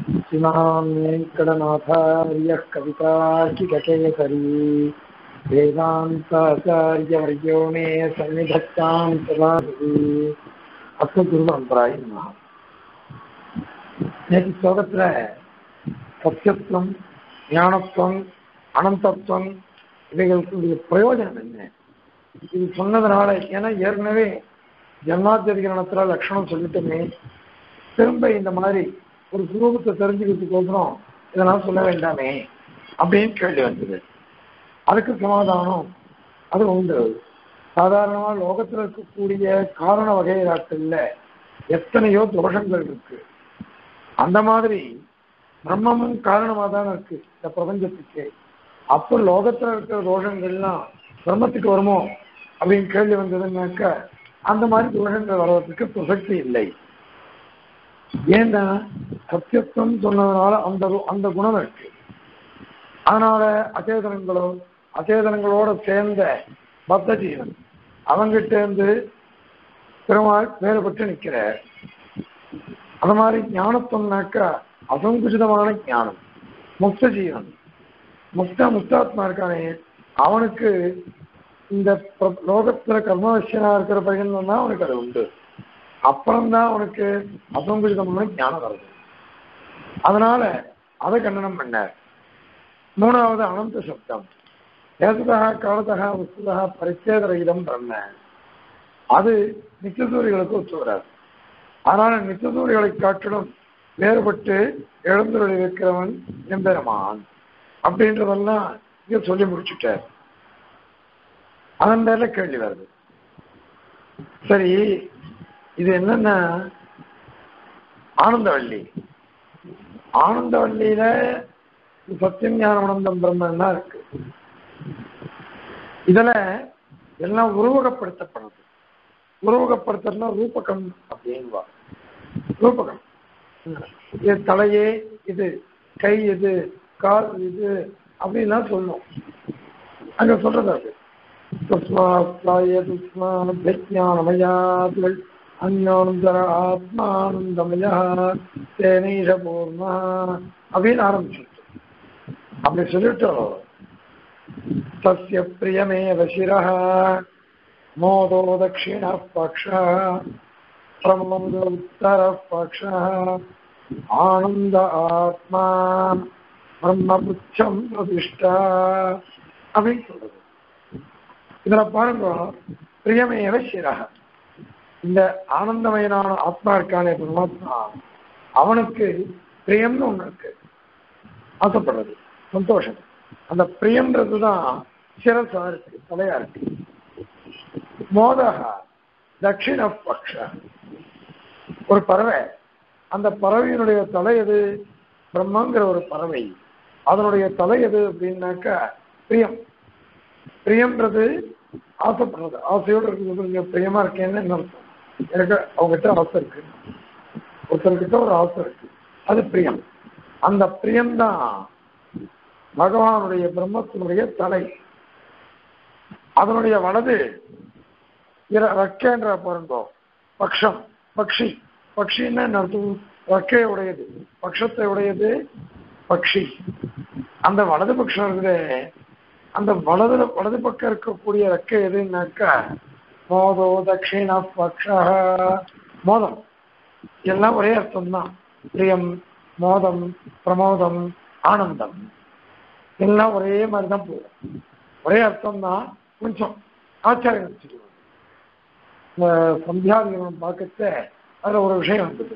श्रीमान् वेङ्कटनाथार्यः कवितार्किककेसरी वेदान्ताचार्यवर्यो मे सन्निधत्तां सदा அஸ்மத்குருபரம்பராய் நம நேற்று ஸ்லோகத்துல சத்தியத்துவம் ஞானத்துவம் அனந்தத்துவம் இவைகளுக்கு பிரயோஜனம் என்ன இது சொன்னதுனால ஏன்னா ஏற்கனவே ஜன்மாத்தியதிகரணத்துல லட்சணம் சொல்லிட்டுமே திரும்ப இந்த மாதிரி ஒரு சுரூபத்தை தெரிஞ்சுக்கிறதுக்கோசரம் இதெல்லாம் சொல்ல வேண்டாமே அப்படின்னு கேள்வி வந்தது அதுக்கு சமாதானம் அது உண்டு சாதாரணமா லோகத்துல இருக்கக்கூடிய காரண வகைராக்கள்ல எத்தனையோ தோஷங்கள் இருக்கு அந்த மாதிரி பிரம்மமும் காரணமா தானே இருக்கு இந்த பிரபஞ்சத்துக்கு அப்போ லோகத்துல இருக்கிற தோஷங்கள்லாம் பிரம்மத்துக்கு வருமோ அப்படின்னு கேள்வி வந்ததுன்னாக்க அந்த மாதிரி தோஷங்கள் வர்றதுக்கு பிரசக்தி இல்லை ஏன்னா சத்தியத்துவம் சொன்னதுனால அந்த அந்த குணம் இருக்கு அதனால அச்சேதனங்களோ அச்சேதனங்களோட சேர்ந்த பத்த ஜீவன் அவங்கிட்ட இருந்து பெருமாள் வேறுபட்டு நிற்கிறார் அது மாதிரி ஞானத்துவம்னாக்கா அசங்குச்சிதமான ஞானம் முக்த ஜீவன் முக்த முக்தாத்மா இருக்கானே அவனுக்கு இந்த லோகத்துல கர்மவசியனா இருக்கிற பையன் தான் அவனுக்கு அது உண்டு அப்புறம்தான் அவனுக்கு அசங்குச்சிதமான ஞானம் வருது அதனால அதை கண்டனம் பண்ணார் மூணாவது அனந்த சப்தம் ஏததா காலத்தக வஸ்துதா பரிச்சேதரகிதம் பிரம்ம அது நித்தியசூரிகளுக்கு ஒத்து வராது அதனால நித்தியசூரிகளை காட்டிலும் வேறுபட்டு எழுந்துள்ள இருக்கிறவன் எம்பெருமான் அப்படின்றதெல்லாம் இங்க சொல்லி முடிச்சுட்டார் அதன் பேர்ல கேள்வி வருது சரி இது என்னன்னா ஆனந்தவள்ளி ஆனந்தவள்ளியில சத்தியம் ஞானமனந்தம் பிரம்மன் தான் இருக்கு இதுல எல்லாம் உருவகப்படுத்தப்படுது உருவகப்படுத்துறதுனா ரூபகம் அப்படின்வா ரூபகம் இது தலையே இது கை இது கால் இது அப்படின்லாம் சொல்லும் அங்க சொல்றது அது தஸ்மாத்மானமயாத்கள் அஞ்ஞானந்தர ஆத்மானந்தமயா தேனீஷ பூர்ணா அப்படின்னு ஆரம்பிச்சுட்டு அப்படி சொல்லிட்டோம் तस्य प्रियमेव शिरः मोदो दक्षिणः पक्षः प्रमोदो उत्तरः पक्षः आनन्द आत्मा பிரம்மபுச்சம் பிரதிஷ்டா அப்படின்னு சொல்றது இதுல பாருங்க பிரியமேவ சிரக இந்த ஆனந்தமயனான ஆத்மா இருக்கானே பரமாத்மா அவனுக்கு பிரியம்னு ஒண்ணு இருக்கு ஆசைப்படுறது சந்தோஷம் அந்த பிரியன்றது தான் சிரசா இருக்கு தலையா இருக்கு மோதகா தட்சிண பக்ஷ ஒரு பறவை அந்த பறவையினுடைய தலை எது பிரம்மங்கிற ஒரு பறவை அதனுடைய தலை எது அப்படின்னாக்கா பிரியம் பிரியம்ன்றது ஆசைப்படுறது ஆசையோடு இருக்கிறது பிரியமா இருக்கேன்னு என்ன அர்த்தம் எனக்கு அவங்ககிட்ட ஆசை இருக்கு ஒருத்தர்கிட்ட ஒரு ஆசை இருக்கு அது பிரியம் அந்த பிரியம்தான் பகவானுடைய பிரம்மத்தினுடைய தலை அதனுடைய வலது ரக்கேன்ற பாருங்கோ பக்ஷம் பக்ஷி பக்ஷின்னு அர்த்தம் ரக்கையை உடையது பக்ஷத்தை உடையது பக்ஷி அந்த வலது பக்ஷம் இருக்குது அந்த வலது வலது பக்கம் இருக்கக்கூடிய ரெக்கை எதுனாக்கா மோதோ தட்சிண பக்ஷ மோதம் எல்லாம் ஒரே அர்த்தம் தான் பிரியம் மோதம் பிரமோதம் ஆனந்தம் எல்லாம் ஒரே மாதிரி தான் போகும் ஒரே அர்த்தம் தான் கொஞ்சம் ஆச்சாரியம் வச்சுக்கணும் இந்த சந்தியாதிகமம் பார்க்கத்த அதுல ஒரு விஷயம் வந்தது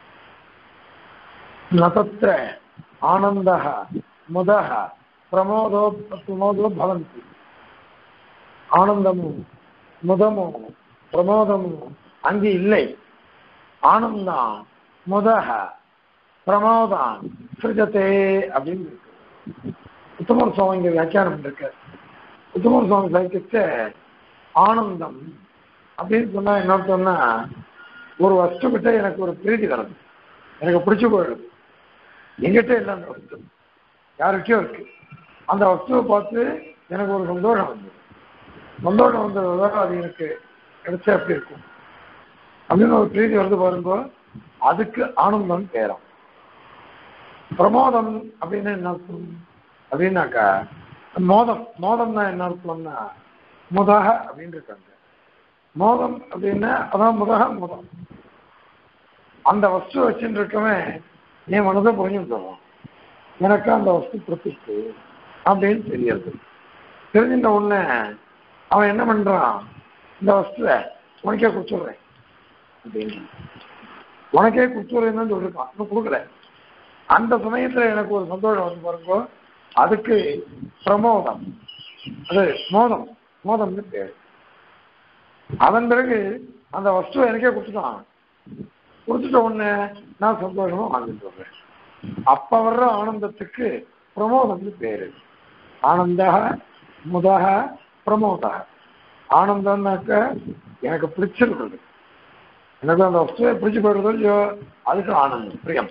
நதத்திர ஆனந்த முத பிரமோதோ பிரமோதோ பவந்தி ஆனந்தமும் முதமும் பிரமோதமும் அங்கே இல்லை ஆனந்தம் முதக பிரமோதான் சிருஜத்தே அப்படின்னு இருக்கு உத்தமர் சுவாமி இங்க வியாக்கியானம் இருக்க உத்தமர் சுவாமி சாய்க்கிச்ச ஆனந்தம் அப்படின்னு சொன்னா என்ன சொன்னா ஒரு வஸ்து கிட்ட எனக்கு ஒரு பிரீதி வருது எனக்கு பிடிச்சு போயிடுது எங்கிட்ட இல்லை அந்த வஸ்து யாருக்கிட்டயோ இருக்கு அந்த வஸ்துவை பார்த்து எனக்கு ஒரு சந்தோஷம் வந்தது சந்தோஷம் வந்தது அது எனக்கு கிடைச்சா எப்படி இருக்கும் அப்படின்னு ஒரு பிரீதி வருது பாருங்க அதுக்கு ஆனந்தம் பேரம் பிரமோதம் அப்படின்னு என்ன அர்த்தம் அப்படின்னாக்கா மோதம் மோதம்னா என்ன அர்த்தம்னா முதக அப்படின்னு இருக்காங்க மோதம் அப்படின்னா அதான் முதக முதம் அந்த வஸ்து வச்சுட்டு இருக்கவன் என் மனதை புரிஞ்சுட்டுறான் எனக்கு அந்த வஸ்து பிரதிஷ்டு அப்படின்னு தெரியாது தெரிஞ்சின்ற உடனே அவன் என்ன பண்றான் இந்த வஸ்துவை உனக்கே கொடுத்துட்றேன் அப்படின்னு உனக்கே கொடுத்துட்றேன்னு தான் சொல்லிருக்கான் இன்னும் கொடுக்கல அந்த சமயத்துல எனக்கு ஒரு சந்தோஷம் வந்து பாருங்க அதுக்கு பிரமோதம் அது மோதம் மோதம்னு பேர் அதன் பிறகு அந்த வஸ்துவை எனக்கே கொடுத்துட்டான் கொடுத்துட்ட உடனே நான் சந்தோஷமா வாங்கிட்டு வர்றேன் அப்ப வர்ற ஆனந்தத்துக்கு பிரமோதம்னு பேரு ஆனந்தக முதக பிரமோதக ஆனந்தம்னாக்க எனக்கு பிடிச்சிருக்கிறது எனக்கு அந்த வஸ்துவை பிடிச்சு போயிடுறதோ இல்லையோ அதுக்கு ஆனந்தம் பிரியம்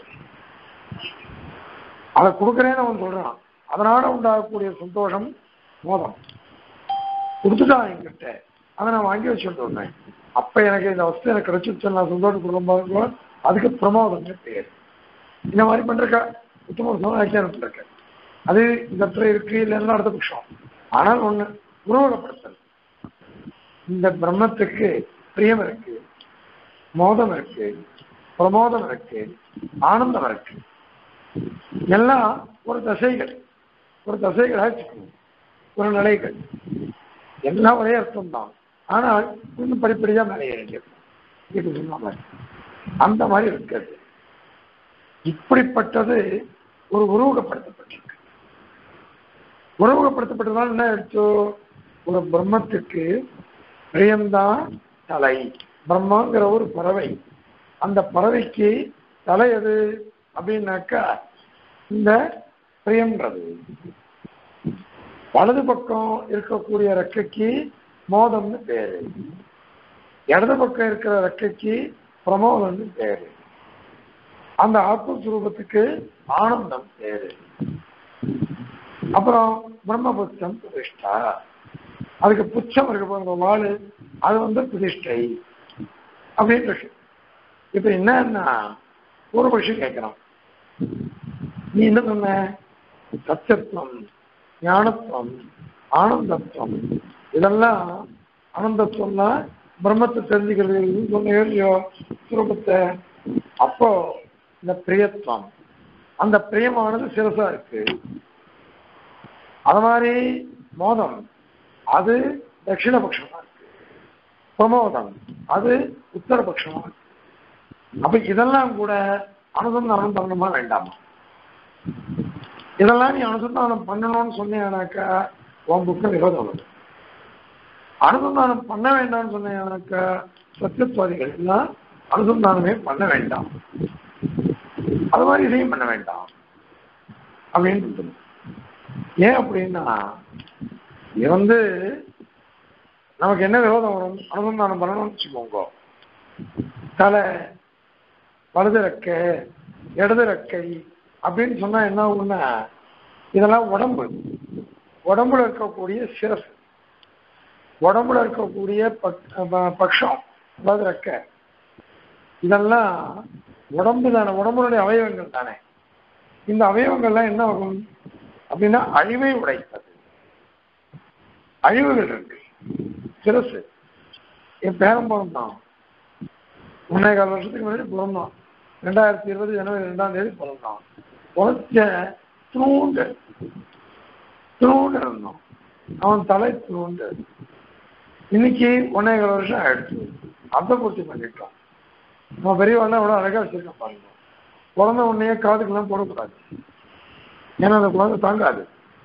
அதை கொடுக்குறேன்னு அவன் சொல்றான் அதனால உண்டாகக்கூடிய சந்தோஷம் மோதம் கொடுத்துட்டான் என்கிட்ட அதை நான் வாங்கி வச்சுட்டு வந்தேன் அப்ப எனக்கு இந்த வஸ்து எனக்கு கிடைச்சிருச்சு நான் சந்தோஷம் கொடுக்கும் பாருங்க அதுக்கு பிரமோதம்னு பேர் இந்த மாதிரி பண்றக்க உத்தம சொன்ன வியாக்கியானம் பண்றக்க அது இந்த இடத்துல இருக்கு இல்லைன்னா அடுத்த பட்சம் ஆனால் ஒண்ணு உருவகப்படுத்தல் இந்த பிரம்மத்துக்கு பிரியம் இருக்கு மோதம் இருக்கு பிரமோதம் இருக்கு ஆனந்தம் இருக்கு எல்லாம் ஒரு தசைகள் ஒரு தசைகளாக வச்சுக்கணும் ஒரு நிலைகள் எல்லாம் ஒரே அர்த்தம் தான் ஆனால் இன்னும் படிப்படியா மேலே ஏறிடும் இது சொன்ன மாதிரி அந்த மாதிரி இருக்கிறது இப்படிப்பட்டது ஒரு உருவகப்படுத்தப்பட்டிருக்கு உருவகப்படுத்தப்பட்டதால் என்ன எடுத்தோ ஒரு பிரம்மத்துக்கு பிரியம்தான் தலை பிரம்மாங்கிற ஒரு பறவை அந்த பறவைக்கு தலை எது அப்படின்னாக்கா இந்த பிரியம்ன்றது வலது பக்கம் இருக்கக்கூடிய ரெக்கைக்கு மோதம்னு பேரு இடது பக்கம் இருக்கிற ரெக்கைக்கு பிரமோதம்னு பேரு அந்த ஆத்மஸ்வரூபத்துக்கு ஆனந்தம் பேரு அப்புறம் பிரம்மபுத்தம் பிரதிஷ்டா அதுக்கு புச்சம் இருக்கு பாருங்க வாழு அது வந்து பிரதிஷ்டை அப்படின்னு இருக்கு இப்ப என்னன்னா ஒரு விஷயம் கேட்கிறான் நீ என்ன சொன்ன சத்தியத்துவம் ஞானத்துவம் ஆனந்தத்துவம் இதெல்லாம் ஆனந்தத்துவம்னா பிரம்மத்தை தெரிஞ்சுக்கிறது சொன்ன இல்லையோ சுரூபத்தை அப்போ இந்த பிரியத்துவம் அந்த பிரியமானது சிரசா இருக்கு அது மாதிரி மோதம் அது தட்சிணபட்சமா இருக்கு பிரமோதம் அது உத்தரபட்சமா இருக்கு அப்ப இதெல்லாம் கூட அனுசந்தானம் பண்ணணுமா வேண்டாமா இதெல்லாம் நீ அனுசந்தானம் பண்ணணும்னு சொன்னீங்கன்னாக்கா உன் புக்க விரோதம் வரும் அனுசந்தானம் பண்ண வேண்டாம்னு சொன்னீங்கன்னாக்கா சத்தியத்வாதிகள் எல்லாம் அனுசந்தானமே பண்ண வேண்டாம் அது மாதிரி இதையும் பண்ண வேண்டாம் அப்படின்னு சொல்லுங்க ஏன் அப்படின்னா இது வந்து நமக்கு என்ன விரோதம் வரும் அனுசந்தானம் பண்ணணும்னு வச்சுக்கோங்க தலை வலது ரெக்கை இடது ரெக்கை அப்படின்னு சொன்னா என்ன ஆகும்னா இதெல்லாம் உடம்பு உடம்புல இருக்கக்கூடிய சிரசு உடம்புல இருக்கக்கூடிய பட்சம் அதாவது ரெக்கை இதெல்லாம் உடம்பு தானே உடம்புடைய அவயவங்கள் தானே இந்த அவயவங்கள்லாம் என்ன ஆகும் அப்படின்னா அழிவை உடைத்தது அழிவுகள் இருக்கு சிரசு என் பேரம் பிறந்தான் ஒன்னே கால் வருஷத்துக்கு முன்னாடி பிறந்தான் ரெண்டாயிரத்தி இருபது ஜனவரி ரெண்டாம் தேதி பிறந்தான் பிறச்ச தூண்டு தூண்டு இருந்தோம் அவன் தலை தூண்டு இன்னைக்கு ஒன்னே கால் வருஷம் ஆயிடுச்சு அர்த்த பூர்த்தி பண்ணிட்டான் நம்ம பெரியவாள்லாம் எவ்வளோ அழகா வச்சிருக்கோம் பாருங்க குழந்தை உடனே காதுக்கெல்லாம் போடக்கூடாது ஏன்னா அந்த குழந்தை தாங்காது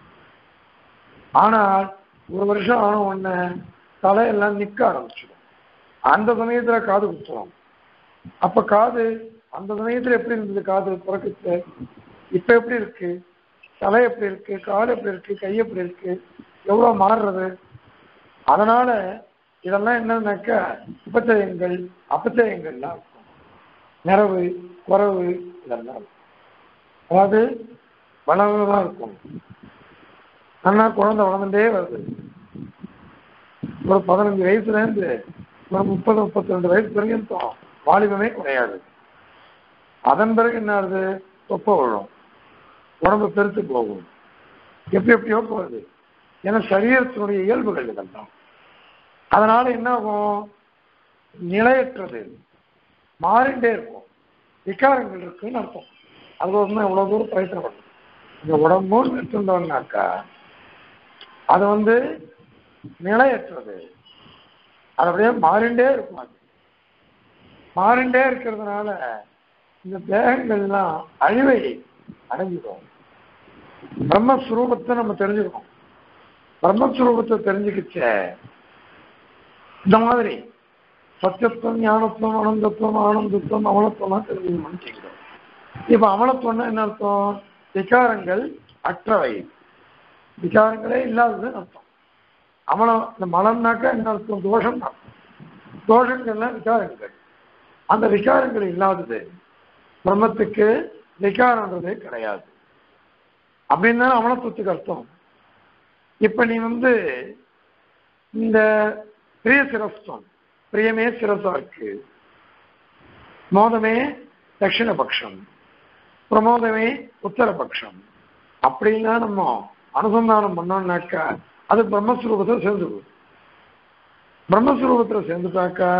ஆனால் ஒரு வருஷம் ஆன உடனே தலையெல்லாம் நிற்க ஆரம்பிச்சிடும் அந்த சமயத்துல காது குத்துவோம் அப்ப காது அந்த சமயத்துல எப்படி இருந்தது காது பிறக்குது இப்ப எப்படி இருக்கு தலை எப்படி இருக்கு கால் எப்படி இருக்கு கை எப்படி இருக்கு எவ்வளவு மாறுறது அதனால இதெல்லாம் என்னன்னாக்கா உபச்சயங்கள் அபச்சயங்கள்லாம் இருக்கும் நிறவு குறவு இதெல்லாம் இருக்கும் அதாவது வளர்ந்துதான் இருக்கும் நல்லா குழந்தை வளர்ந்துட்டே வருது ஒரு பதினஞ்சு வயசுல இருந்து ஒரு முப்பது முப்பத்தி ரெண்டு வயசு வரைக்கும் வாலிபமே கிடையாது அதன் பிறகு என்ன ஆகுது தொப்பை விழும் உடம்பு பெருத்து போகும் எப்படி எப்படியோ போகுது ஏன்னா சரீரத்தினுடைய இயல்புகள் இதெல்லாம் அதனால என்ன ஆகும் நிலையற்றது மாறிண்டே இருக்கும் விகாரங்கள் இருக்குன்னு அர்த்தம் அது வந்து எவ்வளவு தூரம் பிரயத்தனம் பண்ணும் இந்த உடம்பும் எடுத்துட்டோம்னாக்கா அது வந்து நிலையற்றது அது அப்படியே மாறிண்டே இருக்கும் அது மாறிண்டே இருக்கிறதுனால இந்த தேகங்கள்லாம் அழிவை அடைஞ்சிடும் பிரம்மஸ்வரூபத்தை நம்ம தெரிஞ்சுக்கணும் பிரம்மஸ்வரூபத்தை தெரிஞ்சுக்கிச்ச இந்த மாதிரி சத்தியத்துவம் ஞானத்துவம் அனந்தத்துவம் ஆனந்தத்துவம் அமலத்துவம் தெரிஞ்சுக்கணும்னு கேட்கிறோம் இப்ப அமலத்துவம்னா என்ன அர்த்தம் விகாரங்கள் அற்றவை விகாரங்களே இல்லாததுன்னு அர்த்தம் அமலம் இந்த மலம்னாக்கா என்ன அர்த்தம் தோஷம் அர்த்தம் தோஷங்கள்லாம் விகாரங்கள் அந்த விகாரங்கள் இல்லாதது பிரம்மத்துக்கு விகாரன்றதே கிடையாது அப்படின்னு தான் அமலத்துவத்துக்கு அர்த்தம் இப்ப நீ வந்து இந்த பிரிய சிரஸ்தம் பிரியமே சிரசா இருக்கு மோதமே தட்சிணபக்ஷம் பிரமோதமே உத்தரபக்ஷம் அப்படின்னா நம்ம அனுசந்தானம் பண்ணோம்னாக்கா அது பிரம்மஸ்வரூபத்தில் சேர்ந்துடும் பிரம்மஸ்வரூபத்தில் சேர்ந்துட்டாக்கா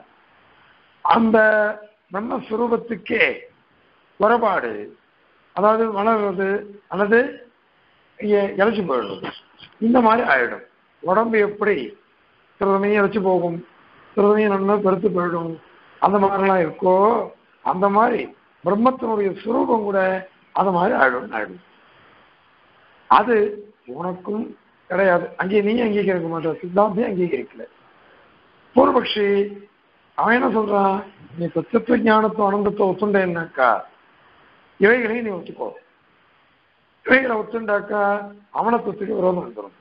அந்த பிரம்மஸ்வரூபத்துக்கே குறைபாடு அதாவது வளர்றது அல்லது இ- இளைச்சு போயிடுறது இந்த மாதிரி ஆயிடும் உடம்பு எப்படி சிறுதமையும் இழைச்சு போகும் சிறுதமையும் நல்லா பெருத்து போயிடும் அந்த மாதிரிலாம் இருக்கோ அந்த மாதிரி பிரம்மத்தினுடைய சுரூபம் கூட அந்த மாதிரி ஆயிடும் ஆயிடும் அது உனக்கும் கிடையாது அங்கே நீ அங்கீகரிக்க மாட்ட சித்தாந்தே அங்கீகரிக்கல பூர்வபக்ஷி அவன் என்ன சொல்றான் நீ சத்தியத்துவ ஞானத்துவ அனந்தத்தை ஒத்துண்டேன்னாக்கா இவைகளையும் நீ ஒத்துக்கோ இவைகளை ஒத்துண்டாக்கா அமனத்துவத்துக்கு விரோதம் வந்துடும்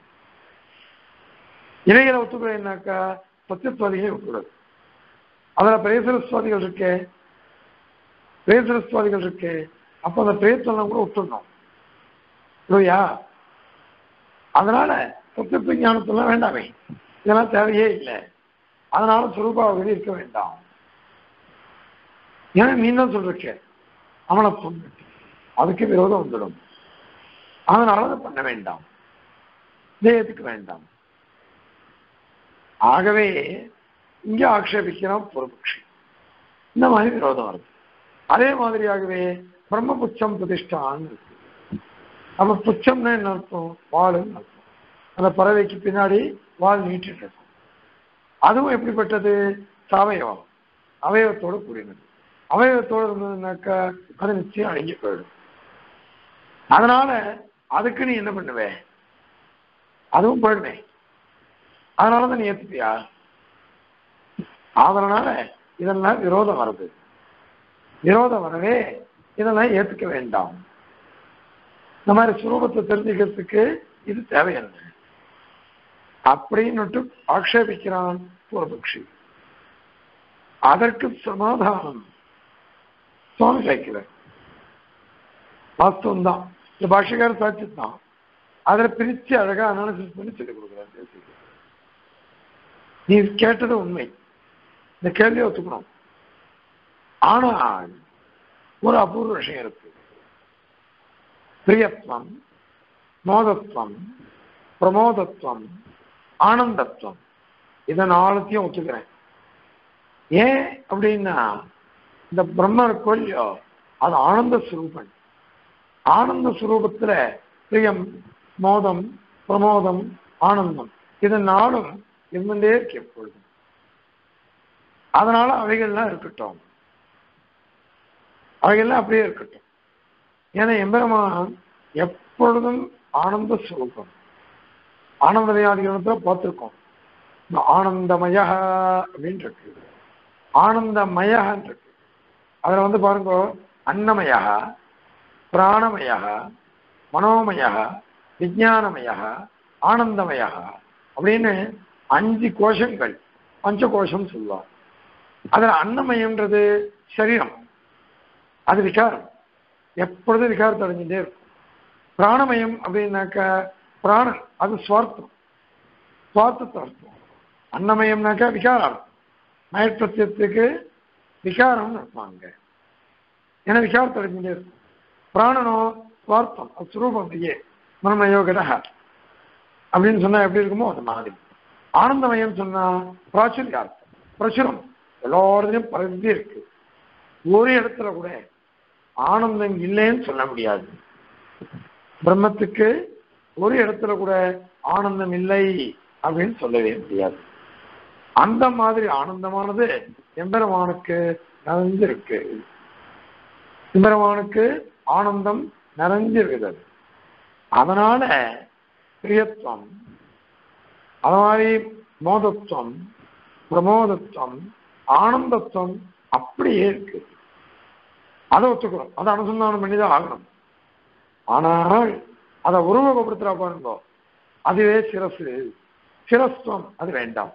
இவைகளை ஒத்துக்கிறேன்னாக்கா சத்தியத்துவாதிகளை ஒத்துக்கூடாது அதுல பிரேசரஸ்வாதிகள் இருக்கே பிரேசரஸ்வாதிகள் இருக்கே அப்ப அந்த பிரேத்தெல்லாம் கூட ஒத்துடணும் இல்லையா அதனால சத்தியத்துவ ஞானத்தெல்லாம் வேண்டாமே இதெல்லாம் தேவையே இல்லை அதனால சுரூபாவதி இருக்க வேண்டாம் ஏன்னா நீ தான் சொல்லிருக்க அமலத்துவம் அதுக்கு விரோதம் வந்துடும் அதனால அதை பண்ண வேண்டாம் தேயத்துக்கு வேண்டாம் ஆகவே இங்க ஆக்ஷேபிக்கிறான் பூர்வபக்ஷி இந்த மாதிரி விரோதம் வருது அதே மாதிரியாகவே பிரம்ம புச்சம் பிரதிஷ்டான்னு இருக்கு நம்ம புச்சம்னா என்ன அர்த்தம் வாளுன்னு அர்த்தம் அந்த பறவைக்கு பின்னாடி வால் நீட்டிட்டு இருக்கும் அதுவும் எப்படிப்பட்டது சாவயவம் அவயவத்தோடு கூடினது அவயவத்தோடு இருந்ததுனாக்கா அது நிச்சயம் அழிஞ்சு போயிடும் அதனால அதுக்கு நீ என்ன பண்ணுவ அதுவும் போயிடுமே அதனாலதான் நீ ஏத்துப்பியா அதனால இதெல்லாம் விரோதம் வருது விரோதம் வரவே இதெல்லாம் ஏத்துக்க வேண்டாம் இந்த மாதிரி சுரூபத்தை தெரிஞ்சுக்கிறதுக்கு இது தேவையல்ல அப்படின்னுட்டு ஆக்ஷேபிக்கிறான் பூர்வபக்ஷி அதற்கு சமாதானம் சுவாமி சாய்க்கிறார் வாஸ்தவம் தான் இந்த பாஷகார சாட்சி தான் அதில் பிரிச்சு அழகா அனாலிசிஸ் பண்ணி சொல்லிக் கொடுக்குறாரு தேசிகர். நீ கேட்டது உண்மை இந்த கேள்வியை ஒத்துக்கணும் ஆனால் ஒரு அபூர்வ விஷயம் இருக்கு பிரியத்துவம் மோதத்துவம் பிரமோதத்துவம் ஆனந்தத்துவம் இதை நாளத்தையும் ஒத்துக்கிறேன் ஏன் அப்படின்னா இந்த பிரம்ம கொல்லியோ அது ஆனந்த சுரூபன் ஆனந்த சுரூபத்துல பிரியம் மோதம் பிரமோதம் ஆனந்தம் இது நாளும் இருந்துட்டே இருக்கு எப்பொழுதும் அதனால அவைகள்லாம் இருக்கட்டும் அவைகள்லாம் அப்படியே இருக்கட்டும் ஏன்னா எம்பெருமான் எப்பொழுதும் ஆனந்த சுரூபம் ஆனந்த வியாதிகளத்துல பார்த்துருக்கோம் இந்த ஆனந்தமய அப்படின்னு இருக்கு ஆனந்தமயன்னு இருக்கு அதுல வந்து பாருங்க அன்னமய பிராணமய மனோமய விஜயானமய ஆனந்தமய அப்படின்னு அஞ்சு கோஷங்கள் பஞ்ச கோஷம் சொல்லுவாங்க அதுல அன்னமயம்ன்றது சரீரம் அது விகாரம் எப்பொழுதும் விகாரத்தை அடைஞ்சுட்டே இருக்கும் பிராணமயம் அப்படின்னாக்கா பிராணன் அது சுவார்த்தம் சுவார்த்தத்தை அர்த்தம் அன்னமயம்னாக்கா விகாரம் மயற்றத்தியத்துக்கு விகாரம்னு இருப்பாங்க ஏன்னா விகாரத்தை அடைஞ்சுட்டே இருக்கும் பிராணனோ சுவார்த்தம் அது சுரூபம் அப்படியே மனமயோகட அப்படின்னு சொன்னா எப்படி இருக்குமோ அது மாதிரி ஆனந்தமயம் சொன்னா பிராச்சுரியார்த்தம் பிரச்சுரம் எல்லாருடையும் பரவி இருக்கு ஒரு இடத்துல கூட ஆனந்தம் இல்லைன்னு சொல்ல முடியாது பிரம்மத்துக்கு ஒரு இடத்துல கூட ஆனந்தம் இல்லை அப்படின்னு சொல்லவே முடியாது அந்த மாதிரி ஆனந்தமானது எம்பெருமானுக்கு நிறைஞ்சிருக்கு எம்பெருமானுக்கு ஆனந்தம் நிறைஞ்சிருக்குது அதனால பிரியத்துவம் அது மாதிரி மோதத்துவம் பிரமோதத்துவம் ஆனந்தத்துவம் அப்படியே இருக்கு அதை ஒத்துக்கிறோம் அதை அனுசந்தானம் பண்ணி தான் ஆகணும் ஆனால் அதை உருவகப்படுத்துறா பாருங்க அதுவே சிரசு சிரஸ்துவம் அது வேண்டாம்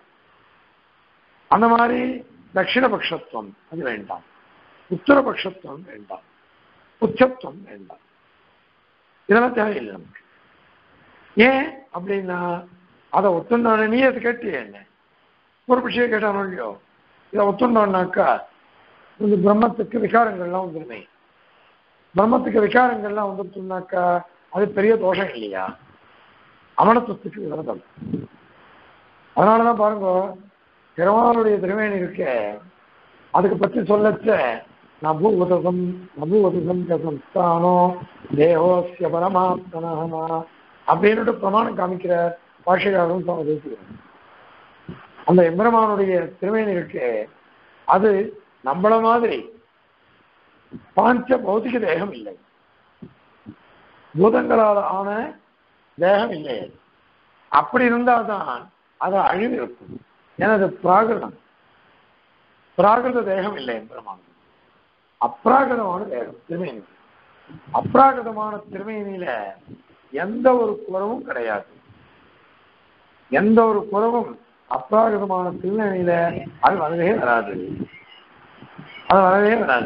அந்த மாதிரி தட்சிணபக்ஷத்துவம் அது வேண்டாம் உத்தரபக்ஷத்துவம் வேண்டாம் உச்சத்துவம் வேண்டாம் இதெல்லாம் தேவையில்லை நமக்கு ஏன் அப்படின்னா அதை ஒத்துண்டான நீ அதை கேட்டியே என்ன ஒரு விஷயம் கேட்டானோ இல்லையோ இதை ஒத்துண்டோம்னாக்கா இந்த பிரம்மத்துக்கு விகாரங்கள்லாம் வந்துருமே பிரம்மத்துக்கு விகாரங்கள்லாம் வந்துருச்சுனாக்கா அது பெரிய தோஷம் இல்லையா அமனத்துவத்துக்கு விரதம் அதனாலதான் பாருங்க பெருமாளுடைய திருமேனி இருக்க அதுக்கு பற்றி சொல்லச்ச நபூவதம் நபூவதம் சம்ஸ்தானோ தேவோஸ்ய பரமாத்மனா அப்படின்னுட்டு பிரமாணம் காமிக்கிற பாஷையாளரும் பேசுகிறேன் அந்த எம்பெருமானுடைய திருமேனி இருக்கு அது நம்மள மாதிரி பாஞ்ச பௌதிக தேகம் இல்லை பூதங்களால் ஆன தேகம் இல்லை அப்படி இருந்தால்தான் அது அழிவு இருக்கும் ஏன்னா அது பிராகிருதம் பிராகிருத தேகம் இல்லை எம்பெருமான் அப்ராகிருதமான தேகம் திருமேனி அப்ராகிருதமான திருமேனியில எந்த ஒரு குறவும் கிடையாது எந்த ஒரு குறவும் அப்ராகிருதமான திருமேனியில அது வரவே வராது அது வரவே வராது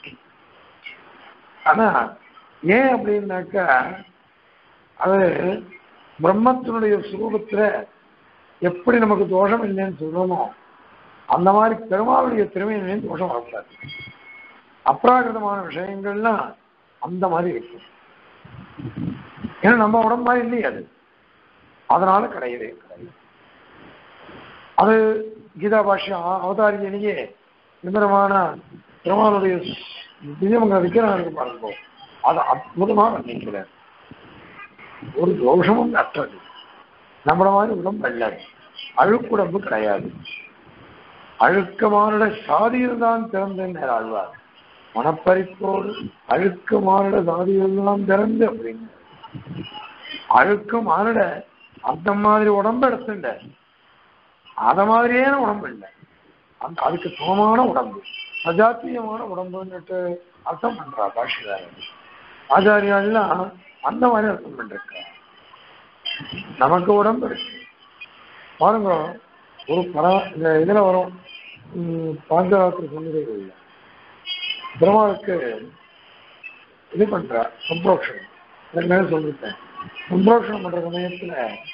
ஆனா ஏன் அப்படின்னாக்கா அது பிரம்மத்தினுடைய சுரூபத்துல எப்படி நமக்கு தோஷம் இல்லைன்னு சொல்றோமோ அந்த மாதிரி பெருமாளுடைய திறமையிலையும் தோஷம் வரக்கூடாது அப்ராகிருதமான விஷயங்கள்லாம் அந்த மாதிரி இருக்கும் ஏன்னா நம்ம உடம்பு மாதிரி இல்லையே அது அதனால கிடையவே கிடையாது அது கீதா பாஷ்யம் அவதாரியிலேயே விபரமான பெருமாளுடைய திவ்யமங்க விக்கிரகம் பாருங்க அதை அற்புதமா வர்ணிக்கிறார் ஒரு தோஷமும் அற்றது நம்மள மாதிரி உடம்பு அல்லாது அழுக்குடம்பு கிடையாது அழுக்கமானுட சாதியில்தான் திறந்தேன் ஆழ்வார் மனப்பறிப்போடு அழுக்கு மானுட சாதியில்தான் திறந்து அப்படின்னு அழுக்கு மானுட அந்த மாதிரி உடம்பு எடுத்துட்ட அத மாதிரியான உடம்பு இல்லை அந்த அதுக்கு சமமான உடம்பு சஜாத்தியமான உடம்புன்னுட்டு அர்த்தம் பண்றா பாஷிகாரன் ஆச்சாரியாலாம் அந்த மாதிரி அர்த்தம் பண்ணிருக்கா நமக்கு உடம்பு இருக்கு பாருங்க ஒரு பரா இந்த இதுல வரும் பாஞ்சராத்திரி சொன்னதே இல்லை பிரம்மாவுக்கு இது பண்றா சம்பரோஷம் ஏற்கனவே சொல்லிருக்கேன் சம்பரோஷனம் பண்ற சமயத்துல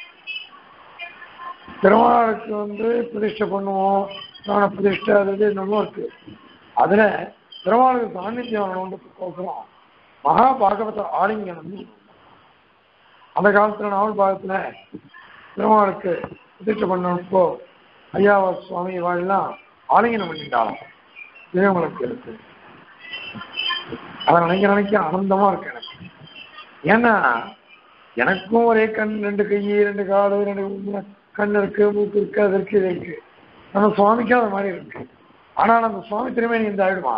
பெருமாளுக்கு வந்து பிரதிஷ்டை பண்ணுவோம் பிராண பிரதிஷ்டை அது இது இன்னமும் இருக்கு அதுல பெருமாளுக்கு சாநித்தியம் வரணுன்றதுக்கோசரம் மகா பாகவத ஆலிங்கனம் அந்த காலத்துல நாவல் பாகத்துல பெருமாளுக்கு பிரதிஷ்டை பண்ணப்போ ஐயாவா சுவாமி வாழலாம் ஆலிங்கனம் பண்ணிட்டாலும் இவங்களுக்கு இருக்கு அதை நினைக்க நினைக்க ஆனந்தமா இருக்கு எனக்கு ஏன்னா எனக்கும் ஒரே கண் ரெண்டு கை ரெண்டு காடு ரெண்டு கண் இருக்கு மூக்கு இருக்கு அது இருக்கு இது இருக்கு நம்ம சுவாமிக்கும் அது மாதிரி இருக்கு ஆனால் அந்த சுவாமி திருமணி இந்த ஆயிடுமா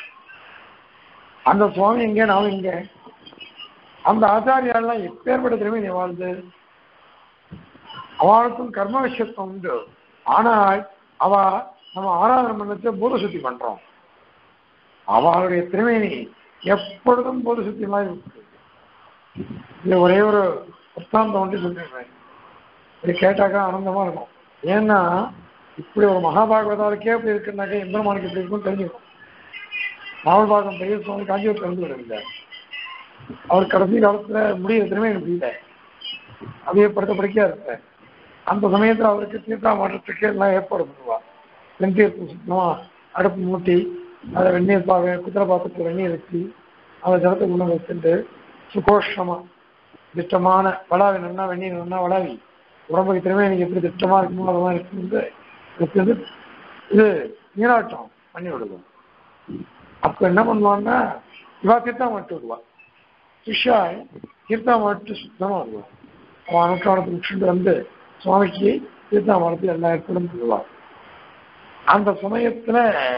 அந்த சுவாமி எங்க நாம இங்க அந்த ஆச்சாரியாலாம் எப்பேற்பட்ட திருமணி வாழ்ந்து அவளுக்கும் கர்ம விஷயத்துவம் உண்டு ஆனால் அவ நம்ம ஆராதனை பண்ணச்சு பூத சுத்தி பண்றோம் அவளுடைய திருமேனி எப்பொழுதும் பூத சுத்தி மாதிரி இருக்கு இது ஒரே ஒரு புத்தாந்தம் வந்து சொல்லிடுறேன் இது கேட்டாக்கா ஆனந்தமா இருக்கும் ஏன்னா இப்படி ஒரு மகாபாகவதாவுக்கே இப்படி இருக்குன்னாக்கா இந்திரமானுக்கு இப்படி இருக்குன்னு தெரிஞ்சுக்கணும் நாவல் பாகம் பெரிய சுவாமி காஞ்சிபுரத்தில் இருந்து வருங்க அவர் கடைசி காலத்துல முடிய திரும்ப எனக்கு இல்லை அப்படியே படுத்த படிக்கா இருப்பார் அந்த சமயத்துல அவருக்கு தீர்த்தா மாற்றத்துக்கு எல்லாம் ஏற்பாடு பண்ணுவா வெந்தீர்த்தம் சுத்தமா அடுப்பு மூட்டி அதை வெந்நீர் பா குதிரை பாத்திரத்தில் வெந்நீர் வச்சு அதை ஜலத்தை உள்ள வச்சுட்டு சுகோஷமா திட்டமான வளாவி நன்னா வெந்நீர் நன்னா வளாவி உடம்புக்கு திறமை எனக்கு எப்படி திட்டமா இருக்குமோ அது மாதிரி இருக்கு இதுக்கு வந்து இது நீராட்டம் பண்ணி விடுவோம் அப்ப என்ன பண்ணுவான்னா இவா தீர்த்தம் மட்டும் விடுவா சிஷ்யா தீர்த்தம் மட்டும் சுத்தமா வருவா அவன் அனுஷ்டானத்தை முடிச்சுட்டு வந்து சுவாமிக்கு தீர்த்தம் வளர்த்து எல்லா இடத்துலும் விடுவார் அந்த சமயத்துல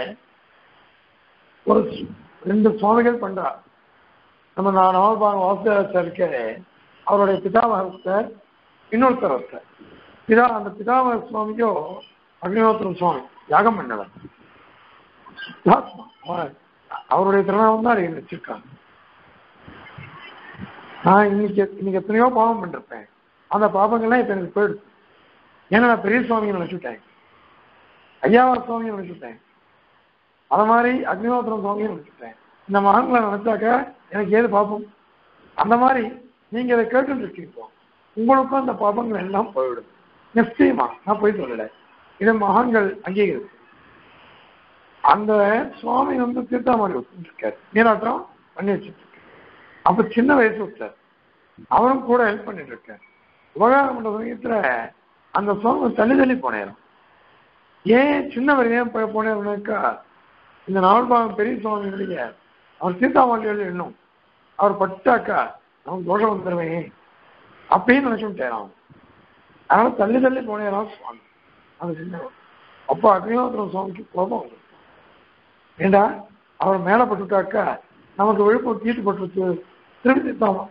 ஒரு ரெண்டு சுவாமிகள் பண்றா நம்ம நான் நவபாகம் வாசுதேவத்தை இருக்க அவருடைய பிதாமகத்தை இன்னொருத்தர் ஒருத்தர் பிதா அந்த பிதாமக சுவாமியோ அக்னிஹோத்திரம் சுவாமி யாகம் பண்ணவர் சுத்தாத்மா. அவர் அவருடைய திருநாமம் தான் அறிய வச்சிருக்காங்க நான் இன்னைக்கு இன்னைக்கு எத்தனையோ பாவம் பண்ணிருப்பேன் அந்த பாவங்கள்லாம் இப்ப எனக்கு போயிடுது ஏன்னா நான் பெரிய சுவாமியை நினைச்சுட்டேன் ஐயாவா சுவாமியை நினைச்சுட்டேன் அது மாதிரி அக்னிஹோத்திரம் சுவாமியை நினைச்சுட்டேன் இந்த மகன்களை நினைச்சாக்க எனக்கு ஏது பாப்போம் அந்த மாதிரி நீங்க இதை கேட்டு இருக்கீங்க உங்களுக்கும் அந்த பாபங்கள் எல்லாம் போயிடும் நிச்சயமா நான் போய் சொல்லல இது மகான்கள் அங்கீகரிச்சு அந்த சுவாமி வந்து தீர்த்தாமணி இருக்காரு நீராட்டம் பண்ணி வச்சுட்டு இருக்காரு அப்ப சின்ன வயசு வச்சார் அவரும் கூட ஹெல்ப் பண்ணிட்டு இருக்காரு உபகாரம் பண்ற சமயத்துல அந்த சுவாமி தள்ளி தள்ளி போனேரும் ஏன் சின்னவர் ஏன் போய் போனேருனாக்கா இந்த நாவல்பாகம் பெரிய சுவாமியுடைய அவர் சீதாமாண்டியோட எண்ணும் அவர் பட்டாக்கா அவன் தோஷம் வந்துடுவேன் அப்படின்னு நினைச்சுட்டேன் அவன் அதனால தள்ளி தள்ளி போனேராம் சுவாமி அந்த சின்னவர் அப்போ அக்னிஹோத்திரம் சுவாமிக்கு கோபம் வந்து ஏண்டா அவர் மேலே பட்டுட்டாக்கா நமக்கு விழுப்புரம் தீட்டு பட்டுருச்சு திருப்பி தீர்த்தாமா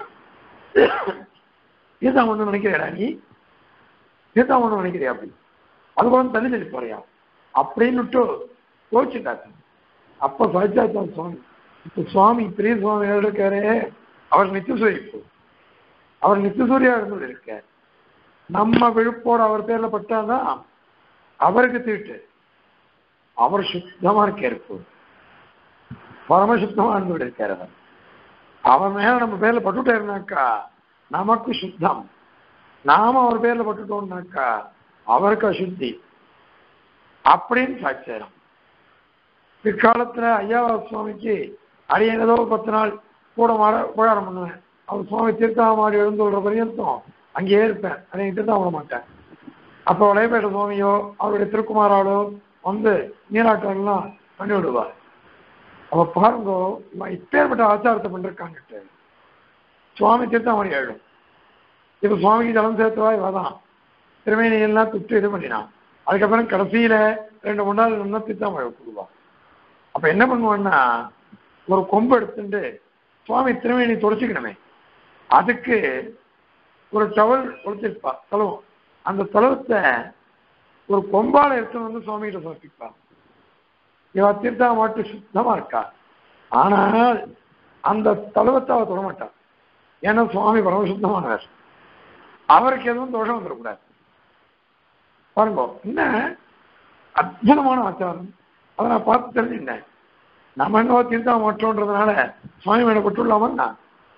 தீர்த்தாம் ஒன்று நினைக்கிறியாடா நீ தீர்த்தாம் ஒன்று நினைக்கிறியா அப்படி அது கூட தள்ளி தள்ளி போறியா அப்படின்னுட்டு கோச்சுட்டாச்சு அப்ப சாட்சாத்தான் சுவாமி இப்ப சுவாமி பெரிய சுவாமி இருக்காரு அவர் நித்தியசூரி இப்போ அவர் நித்தியசூரியா இருந்து இருக்கார் நம்ம விழுப்போட அவர் பேர்ல பட்டாதான் அவருக்கு தீட்டு அவர் சுத்தமா இருக்காரு இப்போ பரமசுத்தமா இருந்து இருக்காரு அவர் அவர் மேல நம்ம பேர்ல பட்டுட்டாருனாக்கா நமக்கு சுத்தம் நாம அவர் பேர்ல பட்டுட்டோம்னாக்கா அவருக்கு அசுத்தி அப்படின்னு சாட்சியம் பிற்காலத்துல ஐயாவா சுவாமிக்கு அரியன் ஏதோ ஒரு பத்து நாள் கூட மாட உபகாரம் பண்ணுவேன் அவர் சுவாமி தீர்த்தாமாடி எழுந்துள்ள பரியந்தம் அங்கேயே இருப்பேன் அதை தீர்த்தம் விட மாட்டேன் அப்போ வளையப்பேட்ட சுவாமியோ அவருடைய திருக்குமாராலோ வந்து நீராட்டம்லாம் பண்ணி விடுவார் அவ பாருங்க இவன் இப்பேற்பட்ட ஆச்சாரத்தை பண்ணிருக்காங்க சுவாமி தீர்த்தாமணி எழும் இப்ப சுவாமிக்கு ஜலம் சேர்த்துவா இவதான் திருமேனியெல்லாம் துட்டு இது பண்ணினான் அதுக்கப்புறம் கடைசியில ரெண்டு மூணு நாள் நின்னா தீர்த்தாமழை கொடுவா அப்ப என்ன பண்ணுவான்னா ஒரு கொம்பு எடுத்துட்டு சுவாமி திருமேனி தொடச்சிக்கணுமே அதுக்கு ஒரு டவல் ஒழிச்சிருப்பா தலவம் அந்த தலவத்தை ஒரு கொம்பால எடுத்துன்னு வந்து சுவாமிகிட்ட சமர்ப்பிப்பா இவ தீர்த்தா மாட்டு சுத்தமா இருக்கா ஆனால் அந்த தலவத்தை அவ தொடமாட்டா ஏன்னா சுவாமி பரமசுத்தமானவர் அவருக்கு எதுவும் தோஷம் வந்துடக்கூடாது பாருங்க என்ன அற்புதமான ஆச்சாரம் அதை நான் பார்த்து தெரிஞ்சுட்டேன் நம்ம என்ன தீர்த்தா மாற்றோன்றதுனால சுவாமி மேல பட்டுள்ளாமன்னா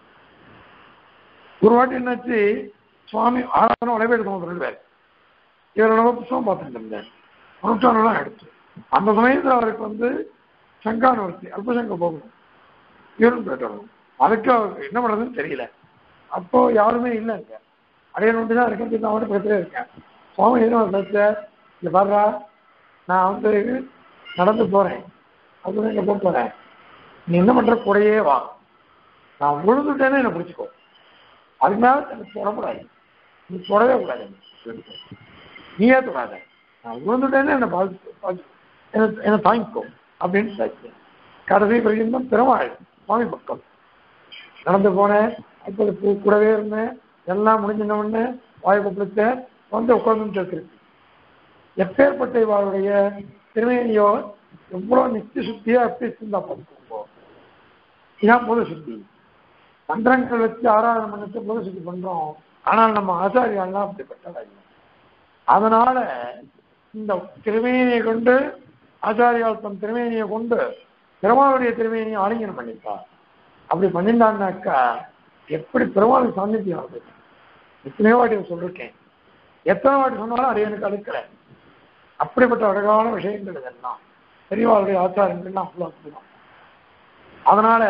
ஒரு வாட்டி என்னாச்சு சுவாமி ஆராதனை வளைவேடு ரெண்டு பேர் இவர் நம்ம புத்தகம் பார்த்துட்டு இருந்தேன் அனுஷ்டானம்லாம் எடுத்து அந்த சமயத்தில் அவருக்கு வந்து சங்கானவர்த்தி அல்பசங்க போகணும் இவரும் போயிட்டு வரணும் அதுக்கு அவருக்கு என்ன பண்ணுறதுன்னு தெரியல அப்போ யாருமே இல்லை இங்க அடையன் ஒன்று தான் இருக்கேன் நான் அவன்கிட்ட பேசுகிறே இருக்கேன் சுவாமி என்ன பேச இங்கே வர்றா நான் வந்து நடந்து போகிறேன் அது இங்கே போக போகிறேன் நீ என்ன பண்ணுற கூடையே வா நான் விழுந்துட்டேன்னு என்னை பிடிச்சிக்கோ அதுக்கு மேலே எனக்கு தொடக்கூடாது நீ தொடவே கூடாது நீயே தொடாத நான் விழுந்துட்டேன்னு என்னை பாதிச்சு பாதிச்சு என்னை என்னை தாங்கிக்கோ அப்படின்னு சாச்சு கடைசி வரைக்கும் பெருமாள் சுவாமி பக்கம் நடந்து போனேன் அப்போது பூ கூடவே இருந்தேன் எல்லாம் முடிஞ்சின உடனே வாய் கொப்பளித்தேன் வந்து உட்கார்ந்துட்டு இருக்கு எப்பேற்பட்ட இவாளுடைய திருமேனியோ எவ்வளவு நித்திய சுத்தியா எப்படி இருந்தா பார்த்துக்கோங்க இதான் பொது சுத்தி மந்திரங்கள் வச்சு ஆராதனை பண்ணிட்டு பொது சுத்தி பண்றோம் ஆனால் நம்ம ஆச்சாரியெல்லாம் அப்படிப்பட்டதா இல்லை அதனால இந்த திருமேனியை கொண்டு ஆச்சாரியால் தன் திருமேனியை கொண்டு பெருமாளுடைய திருமேனியை ஆலிங்கனம் பண்ணியிருக்கார் அப்படி பண்ணியிருந்தான்னாக்கா எப்படி பெருமாளுக்கு சாநித்தியம் ஆகுது எத்தனையோ வாட்டி சொல்லிருக்கேன் எத்தனை வாட்டி சொன்னாலும் அது எனக்கு அழுக்கல அப்படிப்பட்ட அழகான விஷயங்கள் இதெல்லாம் பெரியவாளுடைய ஆச்சாரங்கள்லாம் அவ்வளோ அற்புதம் அதனால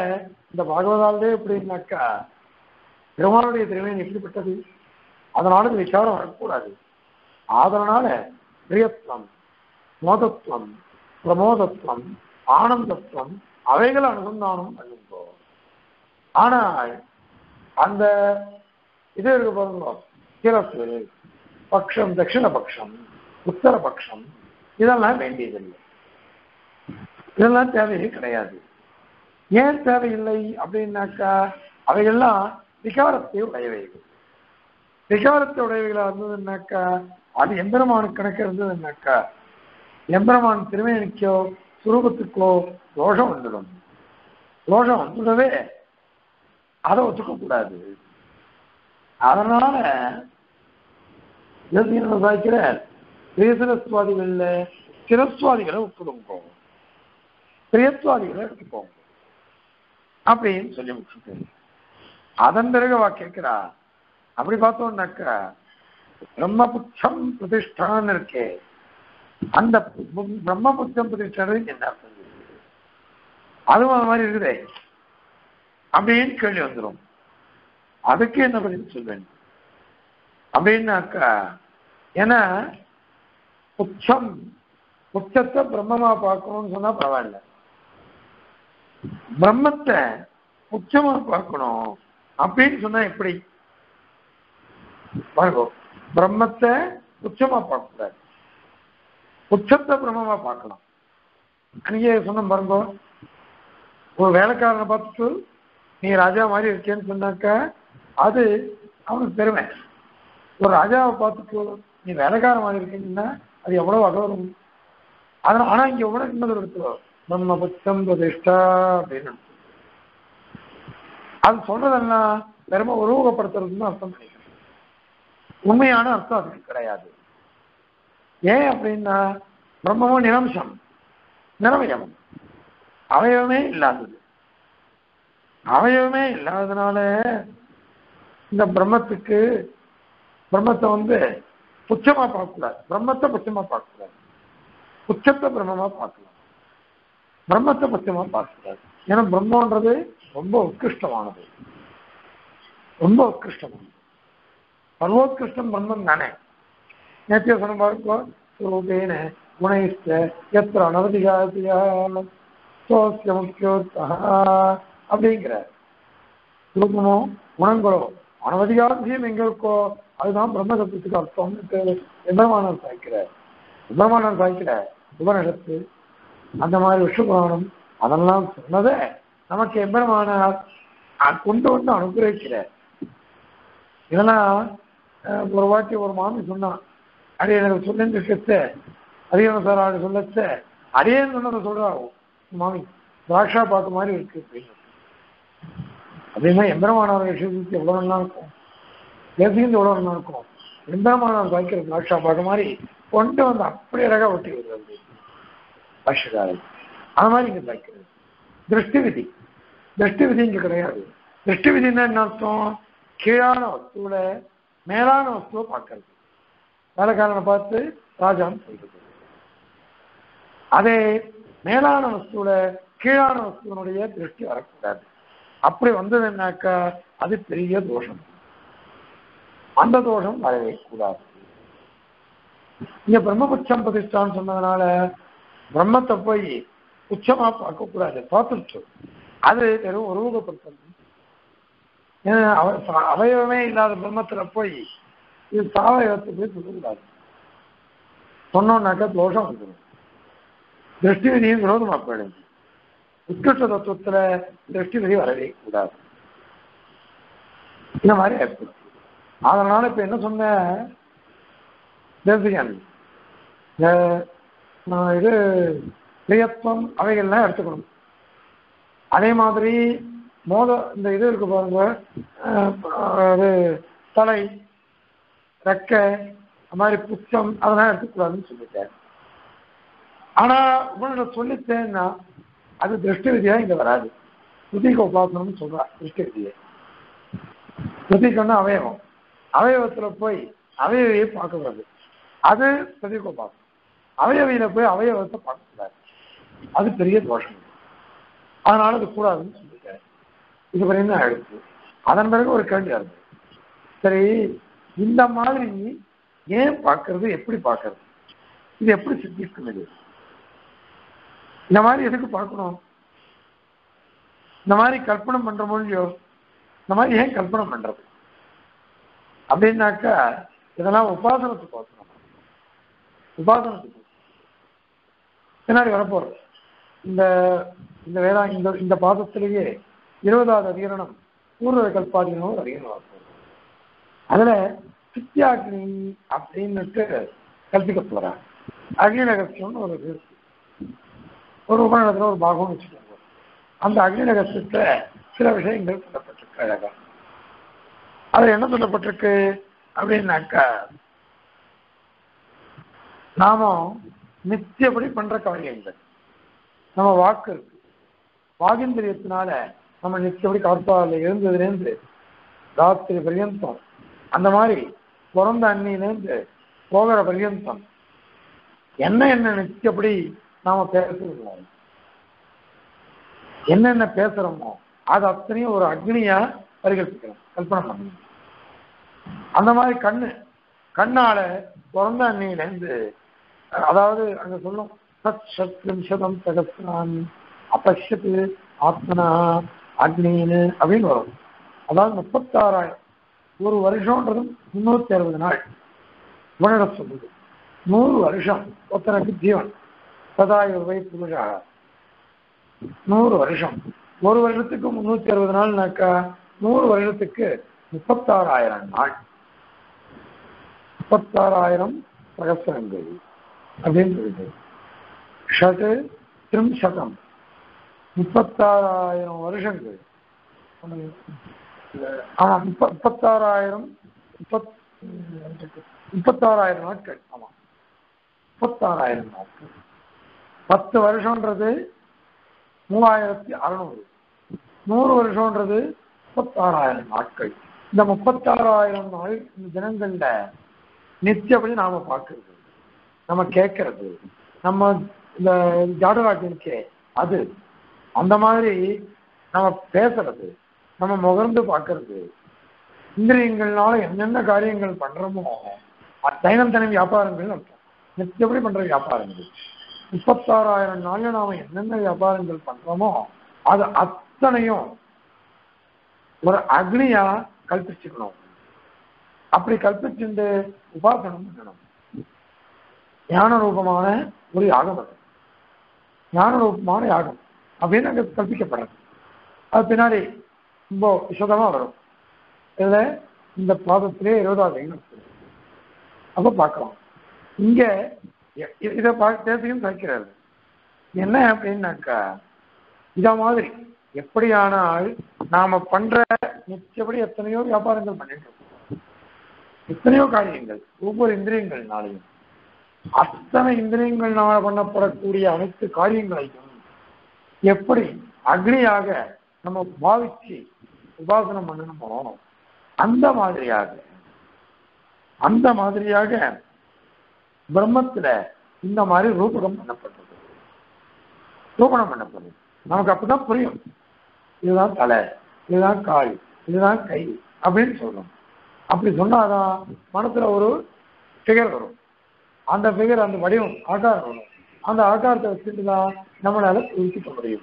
இந்த பாகவதாலே எப்படின்னாக்கா பெருமானுடைய திருமணம் எப்படிப்பட்டது அதனால இந்த விசாரம் வரக்கூடாது அதனால பிரியத்துவம் மோதத்துவம் பிரமோதத்துவம் ஆனந்தத்துவம் அவைகளை அனுசந்தானம் பண்ணுங்கோ ஆனால் அந்த இது இருக்கு பாருங்க சிரசு பக்ஷம் தட்சிண பக்ஷம் உத்தர பக்ஷம் இதெல்லாம் வேண்டியதில்லை இதெல்லாம் தேவையே கிடையாது ஏன் தேவையில்லை அப்படின்னாக்கா அவைகள்லாம் விகாரத்தை உடையவைகள் விகாரத்தை உடையவைகளா இருந்ததுன்னாக்கா அது எம்பெருமானுக்கு கணக்கு இருந்ததுன்னாக்கா எம்பெருமான் திருமேனிக்கோ சுரூபத்துக்கோ தோஷம் வந்துடும் தோஷம் வந்துடவே அதை ஒத்துக்க கூடாது அதனால சாய்க்கிற பிரியசிரஸ்வாதிகள்ல சிரஸ்வாதிகளை ஒப்புடுங்கோ பிரியத்வாதிகளை எடுத்துக்கோங்க அப்படின்னு சொல்லி விட்டுருக்கு அதன் பிறகு வா கேட்கிறா அப்படி பார்த்தோம்னாக்கா பிரம்மபுத்தம் பிரதிஷ்டான்னு இருக்கே அந்த பிரம்மபுத்தம் பிரதிஷ்டான என்ன அர்த்தம் அதுவும் அந்த மாதிரி இருக்குதே அப்படின்னு கேள்வி வந்துடும் அதுக்கு என்ன பதில் சொல்வேன் அப்படின்னாக்கா ஏன்னா உச்சம் உச்சத்தை பிரம்மமா பார்க்கணும்னு சொன்னா பரவாயில்ல பிரம்மத்தை உச்சமா பார்க்கணும் அப்படின்னு சொன்னா எப்படி பாருங்க பிரம்மத்தை உச்சமா பார்க்க கூடாது உச்சத்தை பிரம்மமா பார்க்கலாம் அன்னைக்கே சொன்ன பாருங்க ஒரு வேலைக்காரனை பார்த்துட்டு நீ ராஜா மாதிரி இருக்கேன்னு சொன்னாக்கா அது அவனுக்கு பெருமை ஒரு ராஜாவை பார்த்துட்டு நீ வேலைக்காரன் மாதிரி இருக்கீங்கன்னா அது எவ்வளவு அகௌரவம் அதனால ஆனா இங்க எவ்வளவு இன்னொரு இடத்துல நம்ம பட்சம் பிரதிஷ்டா அப்படின்னு அது சொல்றதெல்லாம் பெருமை உருவகப்படுத்துறதுன்னு அர்த்தம் பண்ணிக்கிறேன் உண்மையான அர்த்தம் அதுக்கு கிடையாது ஏன் அப்படின்னா பிரம்மமும் நிரம்சம் நிறவயம் அவயவமே இல்லாதது அவயவமே இல்லாததுனால இந்த பிரம்மத்துக்கு பிரம்மத்தை வந்து புச்சமா பார்க்கக்கூடாது பிரம்மத்தை புச்சமா பார்க்கக்கூடாது புச்சத்தை பிரம்மமா பார்க்கலாம் பிரம்மத்தை புச்சமா பார்க்கக்கூடாது ஏன்னா பிரம்மன்றது ரொம்ப உத்கிருஷ்டமானது ரொம்ப உத்கிருஷ்டமானது சர்வோத்கிருஷ்டம் பிரம்மம் தானே நேத்திய சொன்ன பாருக்கோ சுரூபேன குணைஸ்த எத்திர அனவதிகாதியா சோசிய முக்கியோத்தா அப்படிங்கிற ரூபமோ குணங்களோ அனவதிகாத்தியம் எங்க இருக்கோ அதுதான் பிரம்ம சத்துக்கு அர்த்தம்னு எம்பெருமானார் சாய்க்கிறார் எம்பெருமானார் சாய்க்கிற உபநிடத்து அந்த மாதிரி விஷ்ணுபுராணம் அதெல்லாம் சொன்னதை நமக்கு எம்பெருமானார் கொண்டு வந்து அனுகிரகிக்கிறார் இதெல்லாம் ஒரு வாட்டி ஒரு மாமி சொன்னான் அடியே எனக்கு சொல்லிட்டு இருக்கச்ச அதிகம் சார் ஆடு சொல்லச்ச அடியே சொன்னதை சொல்றாரு மாமி திராட்சா பார்த்த மாதிரி இருக்கு அப்படின்னு அப்படின்னா எம்பெருமானார் விஷயத்துக்கு எவ்வளவு நல்லா இருக்கும் பேசுகிறது எவ்வளவு நல்லா இருக்கும் எம்பெருமானார் வாய்க்கிற திராட்சா பார்த்த மாதிரி கொண்டு வந்து அப்படி அழகா ஒட்டி வருது பாஷகாரன் அது மாதிரி இங்க வாய்க்கிறது திருஷ்டி விதி திருஷ்டி விதி இங்க கிடையாது திருஷ்டி விதின்னா என்ன அர்த்தம் கீழான வஸ்துவில மேலான வஸ்துவை பார்க்கறது வேலைக்காரனை பார்த்து ராஜான்னு சொல்றது அதே மேலான வஸ்துவில கீழான வஸ்துவனுடைய திருஷ்டி வரக்கூடாது அப்படி வந்ததுன்னாக்கா அது பெரிய தோஷம் அந்த தோஷம் வரவே கூடாது இங்க பிரம்மபட்சம் பிரதிஷ்டான்னு சொன்னதுனால பிரம்மத்தை போய் உச்சமா பார்க்க கூடாது பார்த்துட்டு அது வெறும் உருவகப்படுத்தணும் ஏன்னா அவயவமே இல்லாத பிரம்மத்துல போய் இது சாவயவத்தை போய் சொல்லக்கூடாது சொன்னோம்னாக்கா தோஷம் வந்துடும் திருஷ்டி விதியும் விரோதமா போயிடுது உத்கிருஷ்ட தத்துவத்துல திருஷ்டி விதி வரவே கூடாது இந்த மாதிரி ஏற்படும் அதனால இப்ப என்ன சொன்ன தேசிகன் இது பிரியத்துவம் அவைகள்லாம் எடுத்துக்கணும் அதே மாதிரி மோத இந்த இது இருக்கு பாருங்க அது தலை ரெக்க அது மாதிரி புச்சம் அதெல்லாம் எடுத்துக்கூடாதுன்னு சொல்லிட்டேன் ஆனா உங்களோட சொல்லித்தேன்னா அது திருஷ்டி விதியா இங்க வராது ஸ்ருதிக்கு உபாசனம்னு சொல்றா திருஷ்டி விதியை ஸ்ருதிக்குன்னா அவயவம் அவயவத்துல போய் அவயவையை பார்க்கக்கூடாது அது ஸ்ருதிக்கு உபாசனம் அவயவையில போய் அவயவத்தை பார்க்கக்கூடாது அது பெரிய தோஷம் அதனால அது கூடாதுன்னு சொல்லிட்டேன் இது வரையும் ஆயிடுச்சு அதன் பிறகு ஒரு கேள்வி வருது சரி இந்த மாதிரி ஏன் பார்க்கறது எப்படி பார்க்கறது இது எப்படி சித்திக்கும் இது இந்த மாதிரி எதுக்கு பார்க்கணும் இந்த மாதிரி கல்பனை பண்ற மொழியோ இந்த மாதிரி ஏன் கல்பனை பண்றது அப்படின்னாக்கா இதெல்லாம் உபாசனத்துக்கு பார்க்கணும் உபாசனத்துக்கு பின்னாடி வரப்போறது இந்த இந்த வேதா இந்த இந்த பாதத்திலேயே இருபதாவது அதிகரணம் பூர்வ கல்பாதிகளும் ஒரு அதிகரணம் வரப்போகுது அதுல சித்தியாக்னி அப்படின்னுட்டு கல்பிக்க போறாங்க அக்னி ரகசியம்னு ஒரு இது இருக்கு. ஒரு உபநிடத்துல ஒரு பாகம் வச்சுக்கோங்க அந்த அக்னி ரகசியத்துல சில விஷயங்கள் சொல்லப்பட்டிருக்கு அழகா அது என்ன சொல்லப்பட்டிருக்கு அப்படின்னாக்கா நாம நித்தியப்படி பண்ற காரியங்கள் நம்ம வாக்கு இருக்கு வாகிந்திரியத்தினால நம்ம நித்தியப்படி காப்பால எழுந்ததுலேருந்து ராத்திரி பர்யந்தம் அந்த மாதிரி பிறந்த அன்னியிலேருந்து போகிற பர்யந்தம் என்ன என்ன நித்தியப்படி நாம பேசுகிறோம் என்னென்ன பேசுறோமோ அது அத்தனையும் ஒரு அக்னியா பரிகல்பிக்கிறோம் கல்பனை பண்ணணும் அந்த மாதிரி கண்ணு கண்ணால பிறந்த அன்னியிலேருந்து அதாவது அங்க சொல்லும் சத் சத்ரிம்சதம் சகசிரான் அபஷ்யத்து ஆத்மனா அக்னின்னு அப்படின்னு வரும் அதாவது முப்பத்தாறாயிரம் ஒரு வருஷம்ன்றது முன்னூத்தி அறுபது நாள் உணர சொல்லுது நூறு வருஷம் ஒருத்தனுக்கு ஜீவன் சதாயு வை புருஷா நூறு வருஷம் ஒரு வருஷத்துக்கு முன்னூத்தி அறுபது நாள்னாக்கா நூறு வருஷத்துக்கு முப்பத்தாறாயிரம் நாள் முப்பத்தாறாயிரம் சகசிரங்கள் அப்படின்னு சொல்லுது ஷட்டு திரிம்சதம் முப்பத்தாறாயிரம் வருஷங்கள் ஆமா முப்ப முப்பத்தாறாயிரம் முப்பத் முப்பத்தாறாயிரம் நாட்கள் ஆமா முப்பத்தாறாயிரம் நாட்கள் பத்து வருஷம்ன்றது மூவாயிரத்தி அறுநூறு நூறு வருஷம்ன்றது முப்பத்தாறாயிரம் நாட்கள் இந்த முப்பத்தாறாயிரம் நாள் இந்த தினங்கள்ல நித்தியப்படி நாம பார்க்கறது நம்ம கேட்கறது நம்ம இந்த ஜாடராஜனுக்கே அது அந்த மாதிரி நம்ம பேசுறது நம்ம முகர்ந்து பார்க்கறது இந்திரியங்கள்னால என்னென்ன காரியங்கள் பண்றோமோ அது தைனந்தன வியாபாரங்கள் அர்த்தம் நித்தியப்படி பண்ற வியாபாரங்கள் முப்பத்தாறாயிரம் நாள்ல நாம என்னென்ன வியாபாரங்கள் பண்றோமோ அது அத்தனையும் ஒரு அக்னியா கல்பிச்சுக்கணும் அப்படி கல்பிச்சுண்டு உபாசனம் பண்ணணும் ஞான ரூபமான ஒரு யாகம் அது ஞான ரூபமான யாகம் அப்படின்னு அங்க கல்பிக்கப்படுறது அது பின்னாடி ரொம்ப விசதமா வரும் இதுல இந்த பாதத்திலே இருபதாவது எண்ணம் அப்ப பார்க்கலாம் இங்க இ- இதை பேசியும் சகிக்கிறாரு என்ன அப்படின்னாக்கா இத மாதிரி எப்படியானால் நாம பண்ற நிச்சயப்படி எத்தனையோ வியாபாரங்கள் பண்ணிட்டு இருக்கோம் எத்தனையோ காரியங்கள் ஒவ்வொரு இந்திரியங்கள்னாலையும் அத்தனை இந்திரியங்கள்னால பண்ணப்படக்கூடிய அனைத்து காரியங்களையும் எப்படி அக்னியாக நம்ம பாவிச்சு உபாசனம் பண்ணணுமோ அந்த மாதிரியாக அந்த மாதிரியாக பிரம்மத்துல இந்த மாதிரி ரூபகம் பண்ணப்படுறது ரூபணம் பண்ணப்படுறது நமக்கு அப்பதான் புரியும் இதுதான் தலை இதுதான் கால் இதுதான் கை அப்படின்னு சொல்றோம் அப்படி சொன்னாதான் மனசுல ஒரு ஃபிகர் வரும் அந்த ஃபிகர் அந்த வடிவம் ஆகாரம் வரும் அந்த ஆகாரத்தை வச்சுட்டு தான் நம்மளால புரிஞ்சுக்க முடியும்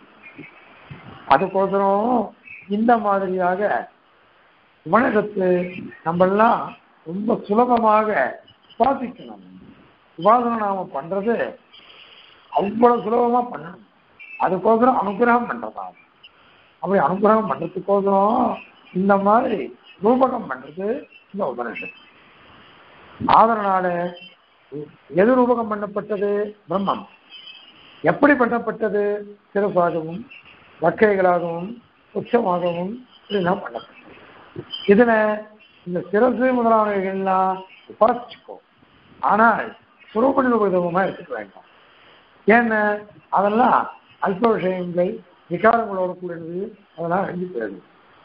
அதுக்கோசரம் இந்த மாதிரியாக உபநிடத்து நம்மெல்லாம் ரொம்ப சுலபமாக உபாசிக்கணும் உபாசனை நாம பண்றது அவ்வளவு சுலபமா பண்ணணும் அதுக்கோசரம் அனுகிரகம் பண்றதா அப்படி அனுகிரகம் பண்றதுக்கோசரம் இந்த மாதிரி ரூபகம் பண்றது இந்த உபனிஷத் அதனால எது ரூபகம் பண்ணப்பட்டது பிரம்மம் எப்படி பண்ணப்பட்டது சிறப்பாகவும் வக்கைகளாகவும் உச்சமாகவும் இதெல்லாம் பண்ணப்பட்டது இதுல இந்த சிரசு முதலானவைகள்லாம் உபாசிச்சுக்கோ ஆனால் சுரூப நிரூபதமா எடுத்துக்க வேண்டாம் ஏன்னா அதெல்லாம் அல்ப விஷயங்கள் விகாரங்களோட கூடியது அதெல்லாம் அழிஞ்சு போயிடுது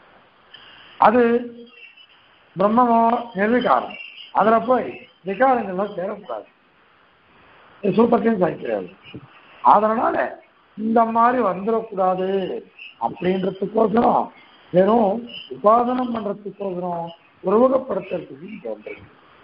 அது பிரம்மமோ நிர்விகாரம் அதுல போய் விகாரங்கள்லாம் சேரக்கூடாது இது சூப்பத்தையும் சாய்க்கிறாரு அதனால இந்த மாதிரி வந்துடக்கூடாது அப்படின்றதுக்கோசரம் வெறும் உபாசனம் பண்றதுக்கோசரம் உருவகப்படுத்துறதுக்கு தோன்றது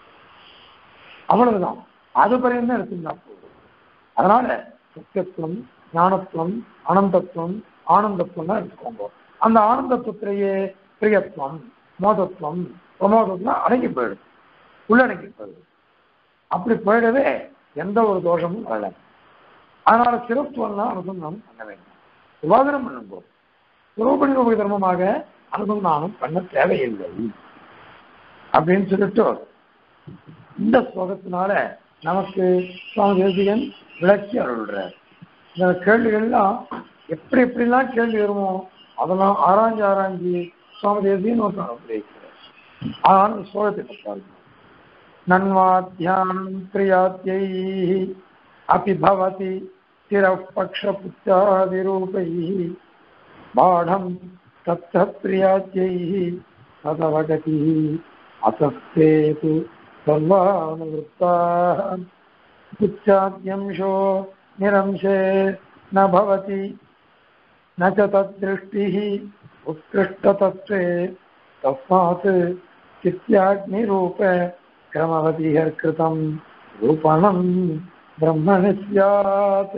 அவ்வளவுதான் அது பரியம் தான் எடுத்துருந்தா போதும் அதனால சத்தியத்துவம் ஞானத்துவம் அனந்தத்துவம் ஆனந்தத்துவம் தான் எடுத்துக்கோங்க அந்த ஆனந்தத்துவத்திலேயே பிரியத்துவம் மோதத்துவம் பிரமோதத்துவம் அடங்கி போயிடுது உள்ளடங்கி போயிடுது அப்படி போயிடவே எந்த ஒரு தோஷமும் வரல அதனால சிறத்துவம் தான் அனுசந்தானம் பண்ண வேண்டும் உபாதனம் பண்ணும்போது சுரூப நிரூபக தர்மமாக அனுசந்தானம் பண்ண தேவையில்லை அப்படின்னு சொல்லிட்டு இந்த ஸ்லோகத்தினால நமக்கு சுவாமி தேசிகன் விளக்கி அருள்றார் இந்த கேள்விகள்லாம் எப்படி எப்படிலாம் கேள்வி வருமோ அதெல்லாம் ஆராய்ஞ்சு ஆராய்ஞ்சு சுவாமி தேசிகன் ஒரு அனுப்பியிருக்கிறார் ஆனால் இந்த ஸ்லோகத்தை பார்த்தார்கள் நன்வாத்தியானம் கிரியாத்தியை अपि भवति स्थिरः पक्षपुत्रादिरूपैः बाढं तत्र प्रियाद्यैः तदवगतिः अतस्ते तु सर्वानुवृत्ताः पुच्छाद्यंशो निरंशे न भवति न च तद्दृष्टिः उत्कृष्टतत्त्वे तस्मात् चित्याग्निरूप क्रमवतिः कृतं रूपणं பிரம்மணி சியாத்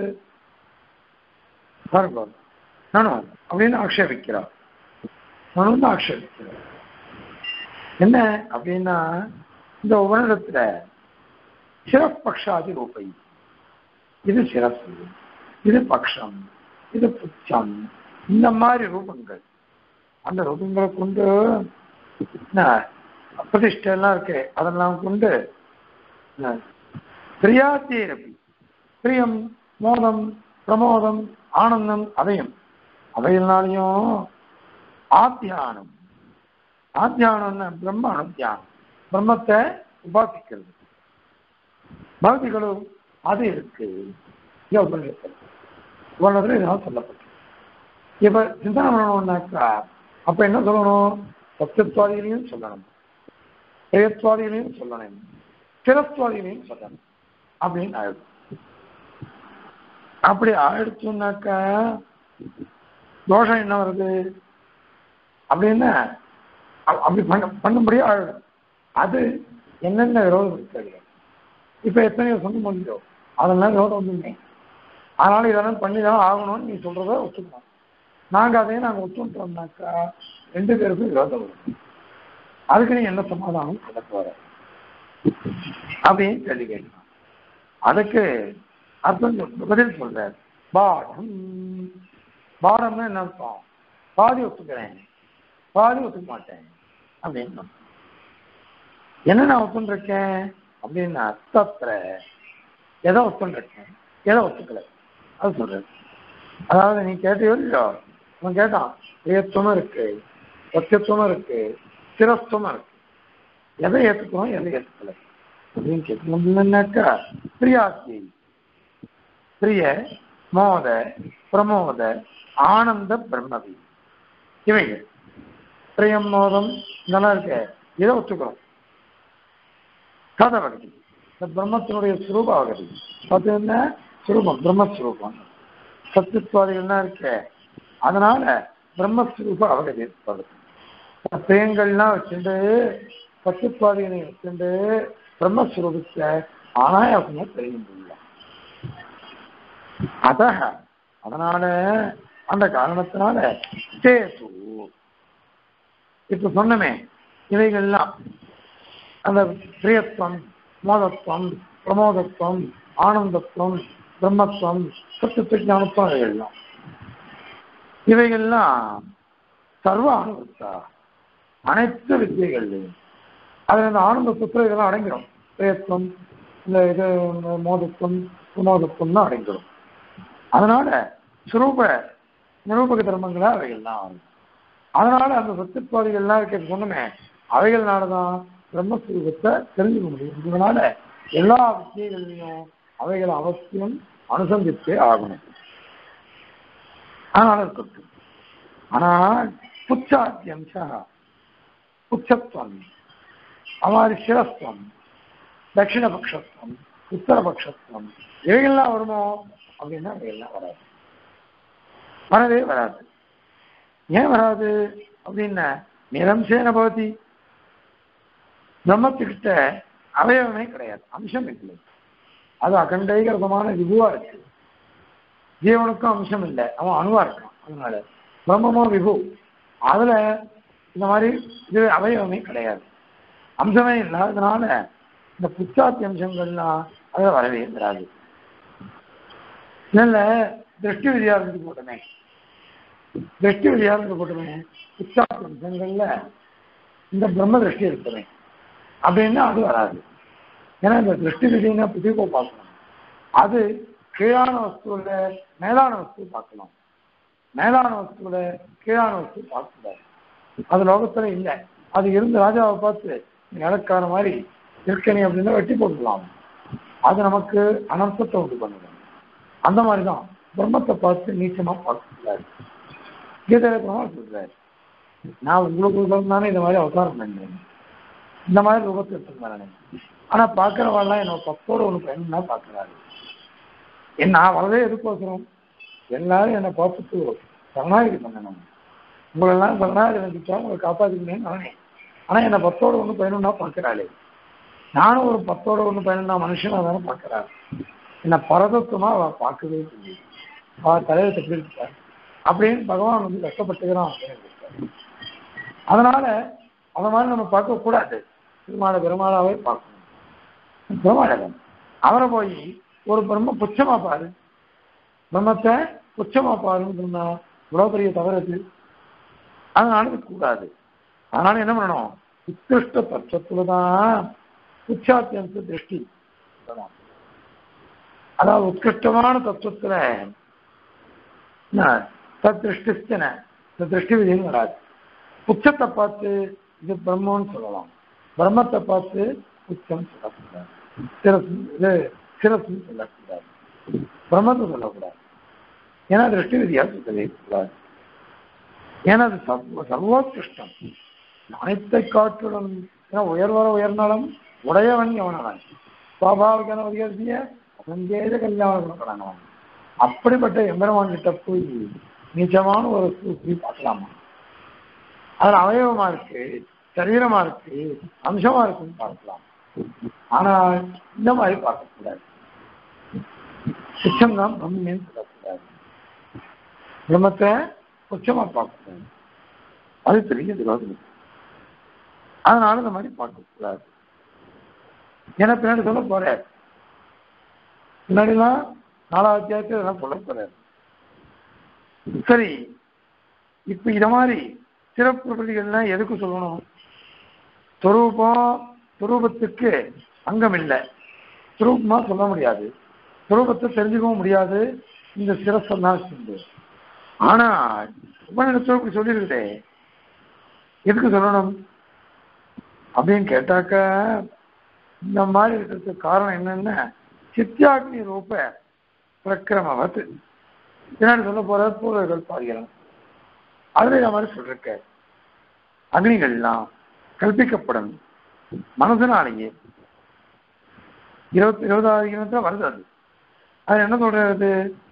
பார்ப்போம் நானும் அப்படின்னு ஆக்ஷேபிக்கிறார் மனு தான் ஆக்ஷேபிக்கிறார் என்ன அப்படின்னா இந்த உபநிடத்துல சிறப்பக்ஷாதி ரூபை இது சிறப்பு இது பக்ஷம் இது புச்சம் இந்த மாதிரி ரூபங்கள் அந்த ரூபங்களை கொண்டு என்ன பிரதிஷ்டை எல்லாம் இருக்கு அதெல்லாம் கொண்டு என்ன, பிரியாத்தேரப்பி பிரியம் மோதம் பிரமோதம் ஆனந்தம் அதையும் அவையினாலையும் ஆத்தியானம் ஆத்தியானம்னா பிரம்ம அனுத்தியானம் பிரம்மத்தை உபாசிக்கிறது பௌதிகளும் அது இருக்கு இங்க உபநிடத்தில் உபநிடத்தில் இதெல்லாம் சொல்லப்பட்டு இப்ப சிந்தனை பண்ணணும்னாக்கா அப்ப என்ன சொல்லணும் சத்தியத்வாதிகளையும் சொல்லணும் பிரயத்வாதிகளையும் சொல்லணும் ஸ்திரத்வாதிகளையும் சொல்லணும் அப்படின்னு ஆயிடும் அப்படி ஆயிடுச்சுன்னாக்கா தோஷம் என்ன வருது அப்படின்னா அ- அப்படி பண்ண பண்ணும்படியே ஆயிடும் அது என்னென்ன விரோதம் இருக்கிறது இப்ப எத்தனையோ சொந்த முடியும் அதெல்லாம் விரோதம் வந்துருங்க அதனால இதெல்லாம் பண்ணி தான் ஆகணும்னு நீ சொல்றத ஒத்துக்கணும் நாங்க அதையும் நாங்க ஒத்துட்டோம்னாக்கா ரெண்டு பேருக்கும் விரோதம் வரும் அதுக்கு நீ என்ன சமாதானம் சொல்ல போற அப்படின்னு கேள்வி கேட்கலாம் அதுக்கு அர்த்தம் சொல்~ பதில் சொல்றார் பாடம் பாடம்னா என்ன அர்த்தம் பாதி ஒத்துக்கிறேன் பாதி ஒத்துக்க மாட்டேன் அப்படின்னு என்ன நான் ஒத்துருக்கேன் அப்படின்னா தத்திர எதை ஒத்துருக்கேன் எதை ஒத்துக்கல அது சொல்றது அதாவது நீ கேட்டியோ இல்லையோ அவன் கேட்டான் பிரியத்துவமும் இருக்கு சத்தியத்துவமும் இருக்கு ஸ்திரத்துவமும் இருக்கு எதை ஏத்துக்கிறோம் எதை ஏத்துக்கல அப்படின்னு கேட்கணும்னாக்கா பிரியாத்தி பிரிய மோத பிரமோத ஆனந்த பிரம்மவி இவைகள் பிரியம் மோதம் இதெல்லாம் இருக்கு இதை ஒத்துக்கிறோம் கதவகதி இந்த பிரம்மத்தினுடைய சுரூபாவகதி அது என்ன சுரூபம் பிரம்மஸ்வரூபம் சத்துத்வாதிகள்லாம் இருக்கு அதனால பிரம்மஸ்வரூப அவகதி ஏற்படுது பிரியங்கள்லாம் வச்சுட்டு சத்துத்வாதிகளை வச்சுட்டு பிரம்மஸ்வரூபத்தை ஆனாயாசமா தெரிய முடியல அத அதனால அந்த காரணத்தினால சேது இப்ப சொன்னமே இவைகள்லாம் அந்த பிரியத்துவம் மோதத்துவம் பிரமோதத்துவம் ஆனந்தத்துவம் பிரம்மத்துவம் சத்துவ ஞானத்துவம் இவைகள்லாம் இவைகள்லாம் சர்வ அனுபவத்தா அனைத்து வித்தியகள்லையும் அதில் இந்த ஆனந்த சுத்திரம் இதெல்லாம் அடங்கிடும் பிரயத்துவம் இந்த இது இந்த மோதத்துவம் பிரமோதத்துவம் தான் அடங்கிடும் அதனால சுரூப நிரூபக தர்மங்களா அவைகள்லாம் ஆகும் அதனால அந்த சத்துப்பாதிகள்லாம் இருக்க சொன்னமே அவைகள்னால தான் பிரம்மஸ்வரூபத்தை தெரிஞ்சுக்க முடியும் இதனால எல்லா விஷயங்களையும் அவைகள் அவசியம் அனுசந்தித்தே ஆகணும் அதனால இருக்கட்டும் ஆனால் புச்சாத்தியம்சா புச்சத்துவம் அமாரி சிரஸ்துவம் தட்சிணபக்ஷத்துவம் உத்தரபக்ஷத்துவம் இவைகள்லாம் வருமோ அப்படின்னா இவைகள்லாம் வராது வரவே வராது ஏன் வராது அப்படின்னா நிரம்சேன பவதி பிரம்மத்துக்கிட்ட அவயவமே கிடையாது அம்சம் இல்லை அது அகண்டைகரதமான விபுவா இருக்கு ஜீவனுக்கும் அம்சம் இல்லை அவன் அணுவா இருக்கான் அதனால பிரம்மமோ விபு அதுல இந்த மாதிரி இது அவயவமே கிடையாது அம்சமே இல்லாததுனால இந்த புச்சாத்தி அம்சங்கள்லாம் அதில் வரவே வராது இல்ல திருஷ்டி விதியா இருந்து போட்டமே திருஷ்டி விதியா இருந்து போட்டமே புச்சாத்தி அம்சங்கள்ல இந்த பிரம்ம திருஷ்டி இருக்குமே அப்படின்னா அது வராது ஏன்னா இந்த திருஷ்டி விதினா புதிகோ பார்க்கணும் அது கீழான வஸ்துவில மேலான வஸ்து பார்க்கலாம் மேலான வஸ்துவில கீழான வஸ்து பார்க்கக்கூடாது அது லோகத்துல இல்லை அது இருந்த ராஜாவை பார்த்து நடக்காத மாதிரி இருக்கணி அப்படின்னா வெட்டி போட்டுடலாம் அது நமக்கு அனர்த்தத்தை உண்டு பண்ணுது அந்த மாதிரி தான் பிரம்மத்தை பார்த்து நீச்சமா பார்க்கக்கூடாது கீதையில பிரமாணம் சொல்றாரு நான் உங்களுக்கு தானே இந்த மாதிரி அவதாரம் பண்ணேன் இந்த மாதிரி ரூபத்தை எடுத்துக்கிறேன் ஆனா பார்க்கிறவாள்லாம் என்ன பத்தோட ஒன்று பயணம்னா பார்க்கிறாரு என்ன நான் வரதே எதுக்கோசரம் எல்லாரும் என்னை பார்த்துட்டு சரணாகிரி பண்ணணும் உங்களெல்லாம் சரணாகிரி நினைச்சா உங்களை காப்பாற்றிக்கணும்னு நானே ஆனா என்னை பத்தோட ஒன்று பயணம்னா பார்க்கிறாளே நானும் ஒரு பத்தோட ஒன்று பயணம்னா மனுஷனா தானே பார்க்கிறாரு என்னை பரதத்துவமா அவ பார்க்கவே இல்லை அவ தலையை தப்பிருக்கார் அப்படின்னு பகவான் வந்து கஷ்டப்பட்டுக்கிறான் அப்படின்னு இருக்காரு. அதனால அந்த மாதிரி நம்ம பார்க்க கூடாது திருமால பெருமாளாவே பார்க்கணும் பெருமாளகன் அவரை போய் ஒரு பிரம்ம புச்சமா பாரு பிரம்மத்தை புச்சமா பாருன்னு சொன்னா இவ்வளவு பெரிய தவறு அதனால இது கூடாது அதனால என்ன பண்ணணும் உத்கிருஷ்ட பட்சத்துலதான் உச்சாத்தியந்த திருஷ்டி சொல்லணும். அதாவது உத்கிருஷ்டமான தத்துவத்துல தத்ருஷ்டிஸ்தன இந்த திருஷ்டி விதியும் வராது உச்சத்தை பார்த்து இது பிரம்மன்னு சொல்லலாம் பிரம்மத்தை பார்த்து உச்சம் சொல்லக்கூடாது சிரசு இது சிரசுன்னு சொல்லக்கூடாது பிரம்மத்தை சொல்லக்கூடாது ஏன்னா திருஷ்டி விதியா சொல்லவே கூடாது ஏன்னா அது சர்வ சர்வோத்கிருஷ்டம் அனைத்தை காற்றுடன் ஏன்னா உயர்வர உயர்ந்தாலும் உடையவன் எவனவன் சுவாபாவிகான உயர்த்திய சங்கேத கல்யாண குணப்படானவன் அப்படிப்பட்ட எம்பெருமான் கிட்ட போய் நீச்சமான ஒரு சூழ்ச்சி பார்க்கலாமா அதுல அவயவமா இருக்கு சரீரமா இருக்கு அம்சமா இருக்குன்னு பார்க்கலாம் ஆனால் இந்த மாதிரி பார்க்கக்கூடாது உச்சம் தான் பிரம்மேன்னு சொல்லக்கூடாது பிரம்மத்தை உச்சமா பார்க்கக்கூடாது அது பெரிய விரோதம் அதனால இந்த மாதிரி பார்க்கக்கூடாது ஏன்னா பின்னாடி சொல்ல போறார் முன்னாடிலாம் நாலாவது அத்தியாயத்தில் இதெல்லாம் சொல்ல போறாரு சரி இப்ப இத மாதிரி சிறப்பு பிரதிகள்லாம் எதுக்கு சொல்லணும் துரூபம் துரூபத்துக்கு அங்கம் இல்லை துரூபமா சொல்ல முடியாது துரூபத்தை தெரிஞ்சுக்கவும் முடியாது இந்த சிரசம் தான் செஞ்சு ஆனா உபநிடத்தில் இப்படி சொல்லியிருக்குதே எதுக்கு சொல்லணும் அப்படின்னு கேட்டாக்க இந்த மாதிரி இருக்கிறதுக்கு காரணம் என்னன்னா சித்தியாக்னி ரூப பிரக்கிரமவத் பின்னாடி சொல்ல போற பூர்வர்கள் பாதிக்கலாம் அதுல இந்த மாதிரி சொல்லிருக்க அக்னிகள்லாம் கல்பிக்கப்படும் மனசனாலேயே இருபத்தி இருபதாவது இனத்துல வருது அது அது என்ன சொல்றது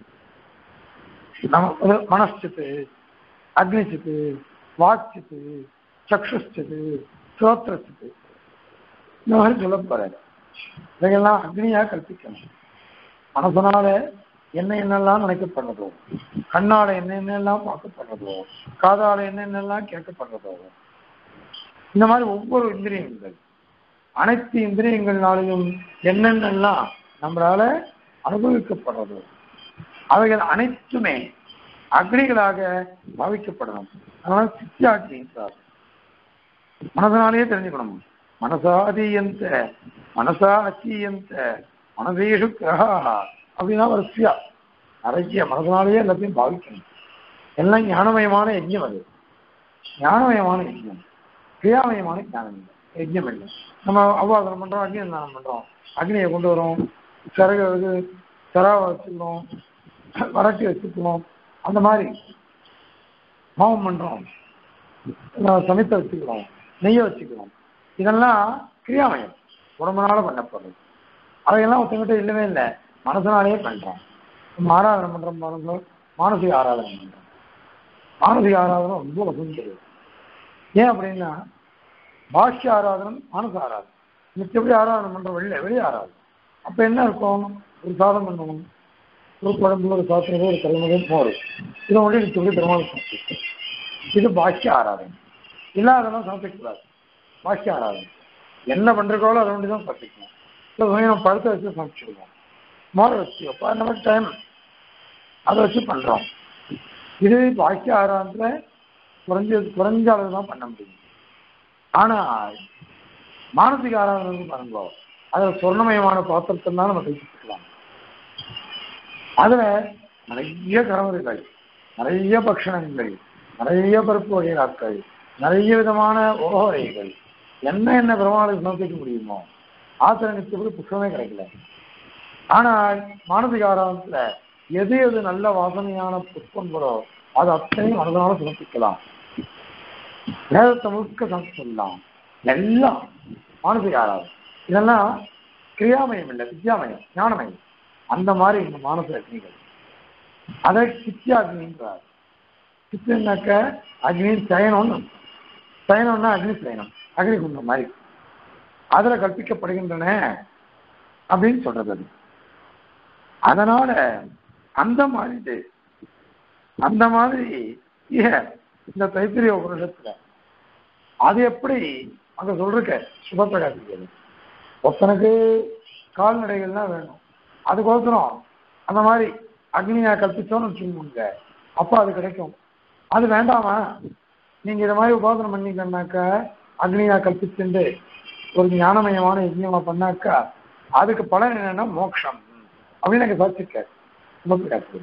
நம்ம அது மனசித்து அக்னிச்சித்து வாக்சித்து சக்ஷுச்சித்து ஸ்ரோத்திரச்சித்து இந்த மாதிரி சொல்ல போறாரு இதையெல்லாம் அக்னியா கற்பிக்கணும் மனசனால என்ன என்னெல்லாம் நினைக்கப்படுறதோ கண்ணால என்ன என்னெல்லாம் பார்க்கப்படுறதோ காதால என்ன என்னெல்லாம் கேட்கப்படுறதோ இந்த மாதிரி ஒவ்வொரு இந்திரியங்கள் அனைத்து இந்திரியங்கள்னாலையும் என்னென்னலாம் நம்மளால அனுபவிக்கப்படுறதோ அவைகள் அனைத்துமே அக்னிகளாக பாவிக்கப்படணும் அதனால சித்தியாக்கி மனதனாலேயே தெரிஞ்சுக்கணும் மனசாதீயந்த மனசா அச்சீயந்த மனதேஷு கிரகா அப்படின்னா வரிசையா நிறைய மனதனாலேயே எல்லாத்தையும் பாவிக்கணும் எல்லாம் ஞானமயமான யஜ்யம் அது ஞானமயமான யஜ்யம் கிரியாமயமான ஞானம் இல்லை யஜ்யம் இல்லை நம்ம அவ்வாதனம் பண்றோம் அக்னி ஸ்நானம் பண்றோம் அக்னியை கொண்டு வரோம் சிறகு இது சிறாவை வச்சுக்கிறோம் வரட்டி வச்சுக்கிறோம் அந்த மாதிரி ஹோமம் பண்றோம் சமைத்த வச்சுக்கிறோம் நெய்யை வச்சுக்கிறோம் இதெல்லாம் கிரியாமயம் உடம்புனால பண்ணப்படுறது அதையெல்லாம் ஒருத்தங்கிட்ட இல்லவே இல்லை மனசனாலேயே பண்றோம் நம்ம ஆராதனை பண்றோம் பாருங்க மானசிக ஆராதனை பண்றோம் மானசிக ஆராதனை ரொம்ப வசந்தது ஏன் அப்படின்னா பாஷ்ய ஆராதனம் மனசு ஆராதனம் மிச்சபடி ஆராதனை பண்ற வெளியில வெளியே ஆராதனம் அப்ப என்ன இருக்கும் ஒரு சாதம் பண்ணணும் ஒரு குழம்பு ஒரு சாத்திரம் ஒரு தலைமுறை மோர் இதை ஒன்றி மிச்சபடி பெருமாள் சமைச்சு இது பாஷ்ய ஆராதனை இல்லாதெல்லாம் சமைக்கக்கூடாது பாஷ்ய ஆராதனை என்ன பண்றீங்களோ அதை ஒண்டி தான் சமைக்கணும் இல்லை கொஞ்சம் பழுத்த வச்சு சமைச்சிடுவோம் மோரை வச்சு அப்போ அந்த மாதிரி டைம் அதை வச்சு பண்றோம் இது பாக்கிய ஆராதனத்துல குறைஞ்ச குறைஞ்ச அளவு தான் பண்ண முடியும் ஆனா மானசிக ஆராதனை வந்து பாருங்க அதில் சொர்ணமயமான பாத்திரத்தை தான் நம்ம கைப்பற்றலாம் அதுல நிறைய கரவர்கள் நிறைய பக்ஷணங்கள் நிறைய பருப்பு வகையாக்கள் நிறைய விதமான உபவகைகள் என்ன என்ன பெருமாளுக்கு சமர்ப்பிக்க முடியுமோ ஆசிரியத்துக்கு புஷ்பமே கிடைக்கல ஆனால் மானசிக ஆராதனத்துல எது எது நல்ல வாசனையான புஷ்பங்களோ அது அத்தனையும் மனதால சமர்ப்பிக்கலாம் வேதத்தை முழுக்க சமர்ப்பிக்கலாம் எல்லாம் மானசிக ஆராதனை இதெல்லாம் கிரியாமயம் இல்லை வித்யாமயம் ஞானமயம் அந்த மாதிரி இந்த மானச அக்னிகள் அதை சித்தியாக்னின்றார் சித்தினாக்க அக்னி சயனம்னு சயனம்னா அக்னி சயனம் அக்னி குண்டம் மாதிரி அதுல கற்பிக்கப்படுகின்றன அப்படின்னு சொல்றது அது அதனால அந்த மாதிரி அந்த மாதிரி ஏன் இந்த தைத்திரிய உபனிஷத்துல அது எப்படி அங்க சொல்றக்க சுபப்பிரகாசிகள் ஒருத்தனுக்கு கால்நடைகள்லாம் வேணும் அதுக்கோசரம் அந்த மாதிரி அக்னியா கற்பிச்சோன்னு வச்சுக்கோங்க அப்போ அது கிடைக்கும் அது வேண்டாமா நீங்க இதை மாதிரி உபாசனம் பண்ணீங்கன்னாக்கா அக்னியா கற்பிச்சுண்டு ஒரு ஞானமயமான யஜ்யமா பண்ணாக்கா அதுக்கு பலன் என்னன்னா மோட்சம் அப்படின்னு எனக்கு சாட்சிக்க சுபப்பிரகாசி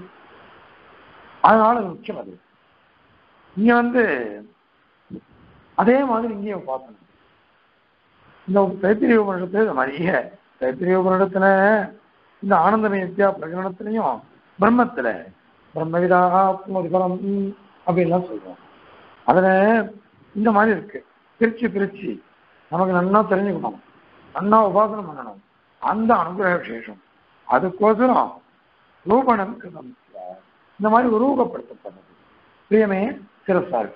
அதனால அது முக்கியம் அது இங்க வந்து அதே மாதிரி இங்கேயும் பார்க்கணும் இந்த தைத்திரிய உபநிடத்துல இது மாதிரியே தைத்திரிய உபநிடத்துல இந்த ஆனந்தமய வித்யா பிரகடனத்திலையும் பிரம்மத்துல பிரம்மவிதாக ஆத்மதிபரம் அப்படின்லாம் சொல்றோம் அதுல இந்த மாதிரி இருக்கு பிரிச்சு பிரிச்சு நமக்கு நன்னா தெரிஞ்சுக்கணும் நன்னா உபாசனம் பண்ணணும் அந்த அனுகிரக விசேஷம் அதுக்கோசரம் ரூபணம் கிருதம் இந்த மாதிரி உருவகப்படுத்தப்பட்டது பிரியமே சிரசா இருக்கு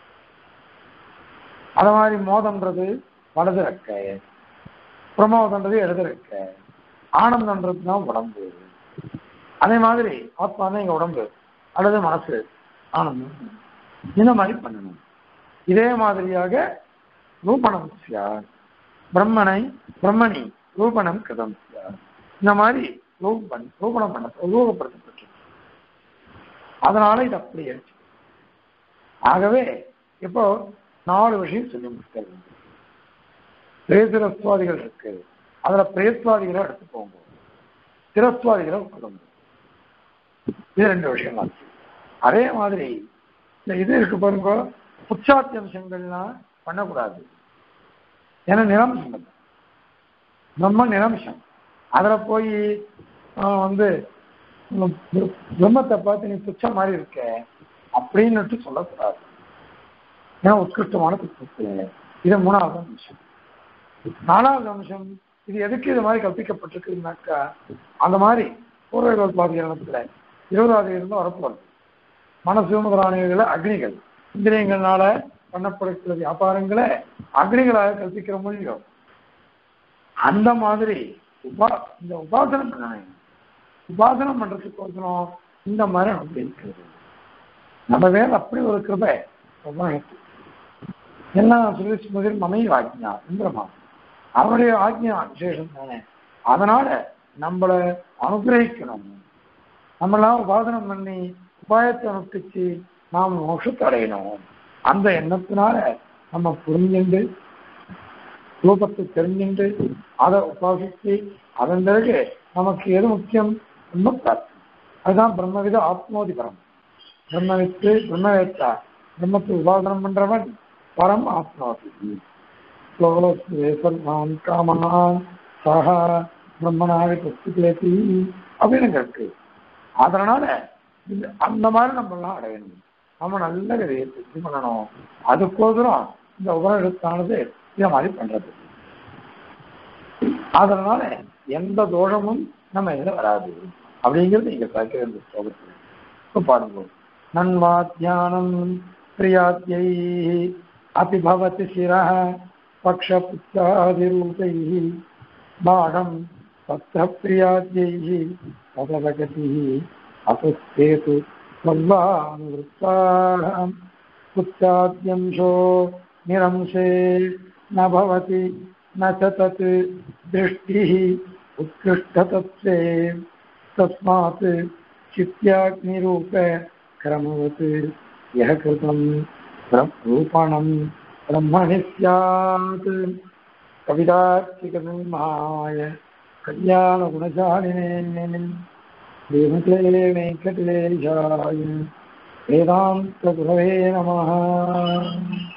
அது மாதிரி மோதம்ன்றது வலது ரெக்க பிரமோதன்றது இடது ரெக்க ஆனந்தன்றது தான் உடம்பு அதே மாதிரி ஆத்மா தான் எங்க உடம்பு அல்லது மனசு ஆனந்தம் இந்த மாதிரி பண்ணணும் இதே மாதிரியாக ரூபணம் சியார் பிரம்மனை பிரம்மணி ரூபணம் கிருதம் சியார் இந்த மாதிரி ரூபன் ரூபணம் பண்ண ரூபப்படுத்தப்பட்டு அதனால இது அப்படி ஆச்சு ஆகவே இப்போ நாலு விஷயம் சொல்லி முடிக்கிறது பிரேசிரஸ்வாதிகள் இருக்கு அதுல பிரேஸ்வாதிகளை எடுத்துக்கோங்க சிரஸ்வாதிகளை விட்டுடுங்க இது ரெண்டு விஷயம் தான் அதே மாதிரி இந்த இது இருக்கு பாருங்க புச்சாத்தி அம்சங்கள்லாம் பண்ணக்கூடாது ஏன்னா நிரம்சம் அது. பிரம்ம நிரம்சம் அதில் போய் ஆஹ், வந்து உம், பிரம்மத்தை பார்த்து நீ புச்சம் மாதிரி இருக்க அப்படின்னுட்டு சொல்லக்கூடாது ஏன்னா உத்கிருஷ்டமான புத்தகத்து இது மூணாவது அம்சம் நாலாவது அம்சம் இது எதுக்கு இது மாதிரி கற்பிக்கப்பட்டிருக்குதுனாக்கா அந்த மாதிரி பூர்வ பாதிகரணத்துல இருபதாவது இருந்து வரப்போறது மனசு முதலானவைகளை அக்னிகள் இந்திரியங்களால பண்ணப்படுகிற வியாபாரங்களை அக்னிகளாக கற்பிக்கிற மொழியும் அந்த மாதிரி உபா இந்த உபாசனம் பண்ணணும் உபாசனம் பண்றதுக்கோசரம் இந்த மாதிரி நமக்கு இருக்கிறது நம்ம வேலை அப்படி ஒரு கிருபை ரொம்ப இருக்கு. எல்லாம் சொல்லி முதல் மமை ஆக்ஞா இந்திரமா அவனுடைய ஆக்ஞா விசேஷம் தானே அதனால நம்மளை அனுகிரகிக்கணும் நம்மளாம் உபாசனம் பண்ணி உபாயத்தை அனுஷ்டிச்சு நாம் மோட்சத்தை அடையணும் அந்த எண்ணத்தினால நம்ம புரிஞ்சுண்டு ரூபத்தை தெரிஞ்சுண்டு அதை உபாசித்து அதன் பிறகு நமக்கு எது முக்கியம் பிரம்ம பிராப்தி அதுதான் பிரம்மவித ஆத்மோதிபரம் பிரம்மவித்து பிரம்மவேத்தா பிரம்மத்தை உபாசனம் பண்றவன் பரம் ஆத்மாதி சர்வான் காமனான் சக பிரம்மனாக பிரஸ்துலேத்தி அப்படின்னு இருக்கு அதனால இந்த- அந்த மாதிரி நம்ம எல்லாம் அடையணும் நம்ம நல்ல விதையை இது பண்ணணும் அதுக்கோசரம் இந்த உபநிடத்தானது இதை மாதிரி பண்றது அதனால எந்த தோஷமும் நம்ம இதுல வராது அப்படிங்கிறது இங்க பார்க்கிற இந்த ஸ்லோகத்தில் இப்ப பாருங்க நன்வா தியானம் பிரியாத்தியை अपि भवति शिरः पक्षपुत्रादिरूपैः बाणं तत्प्रियाद्यैः तदवगतिः असुस्थेतु सर्वानुवृत्ताः पुत्राद्यंशो निरंशे न भवति न च तत् दृष्टिः उत्कृष्टतत्त्वे तस्मात् चित्याग्निरूप क्रमवत् यः कृतं रूपणं ब्रह्मणि स्यात् कविदार्थिकसिंहाय कल्याणगुणशालिने श्रीमते वेङ्कटेशाय वेदान्तगुरवे नमः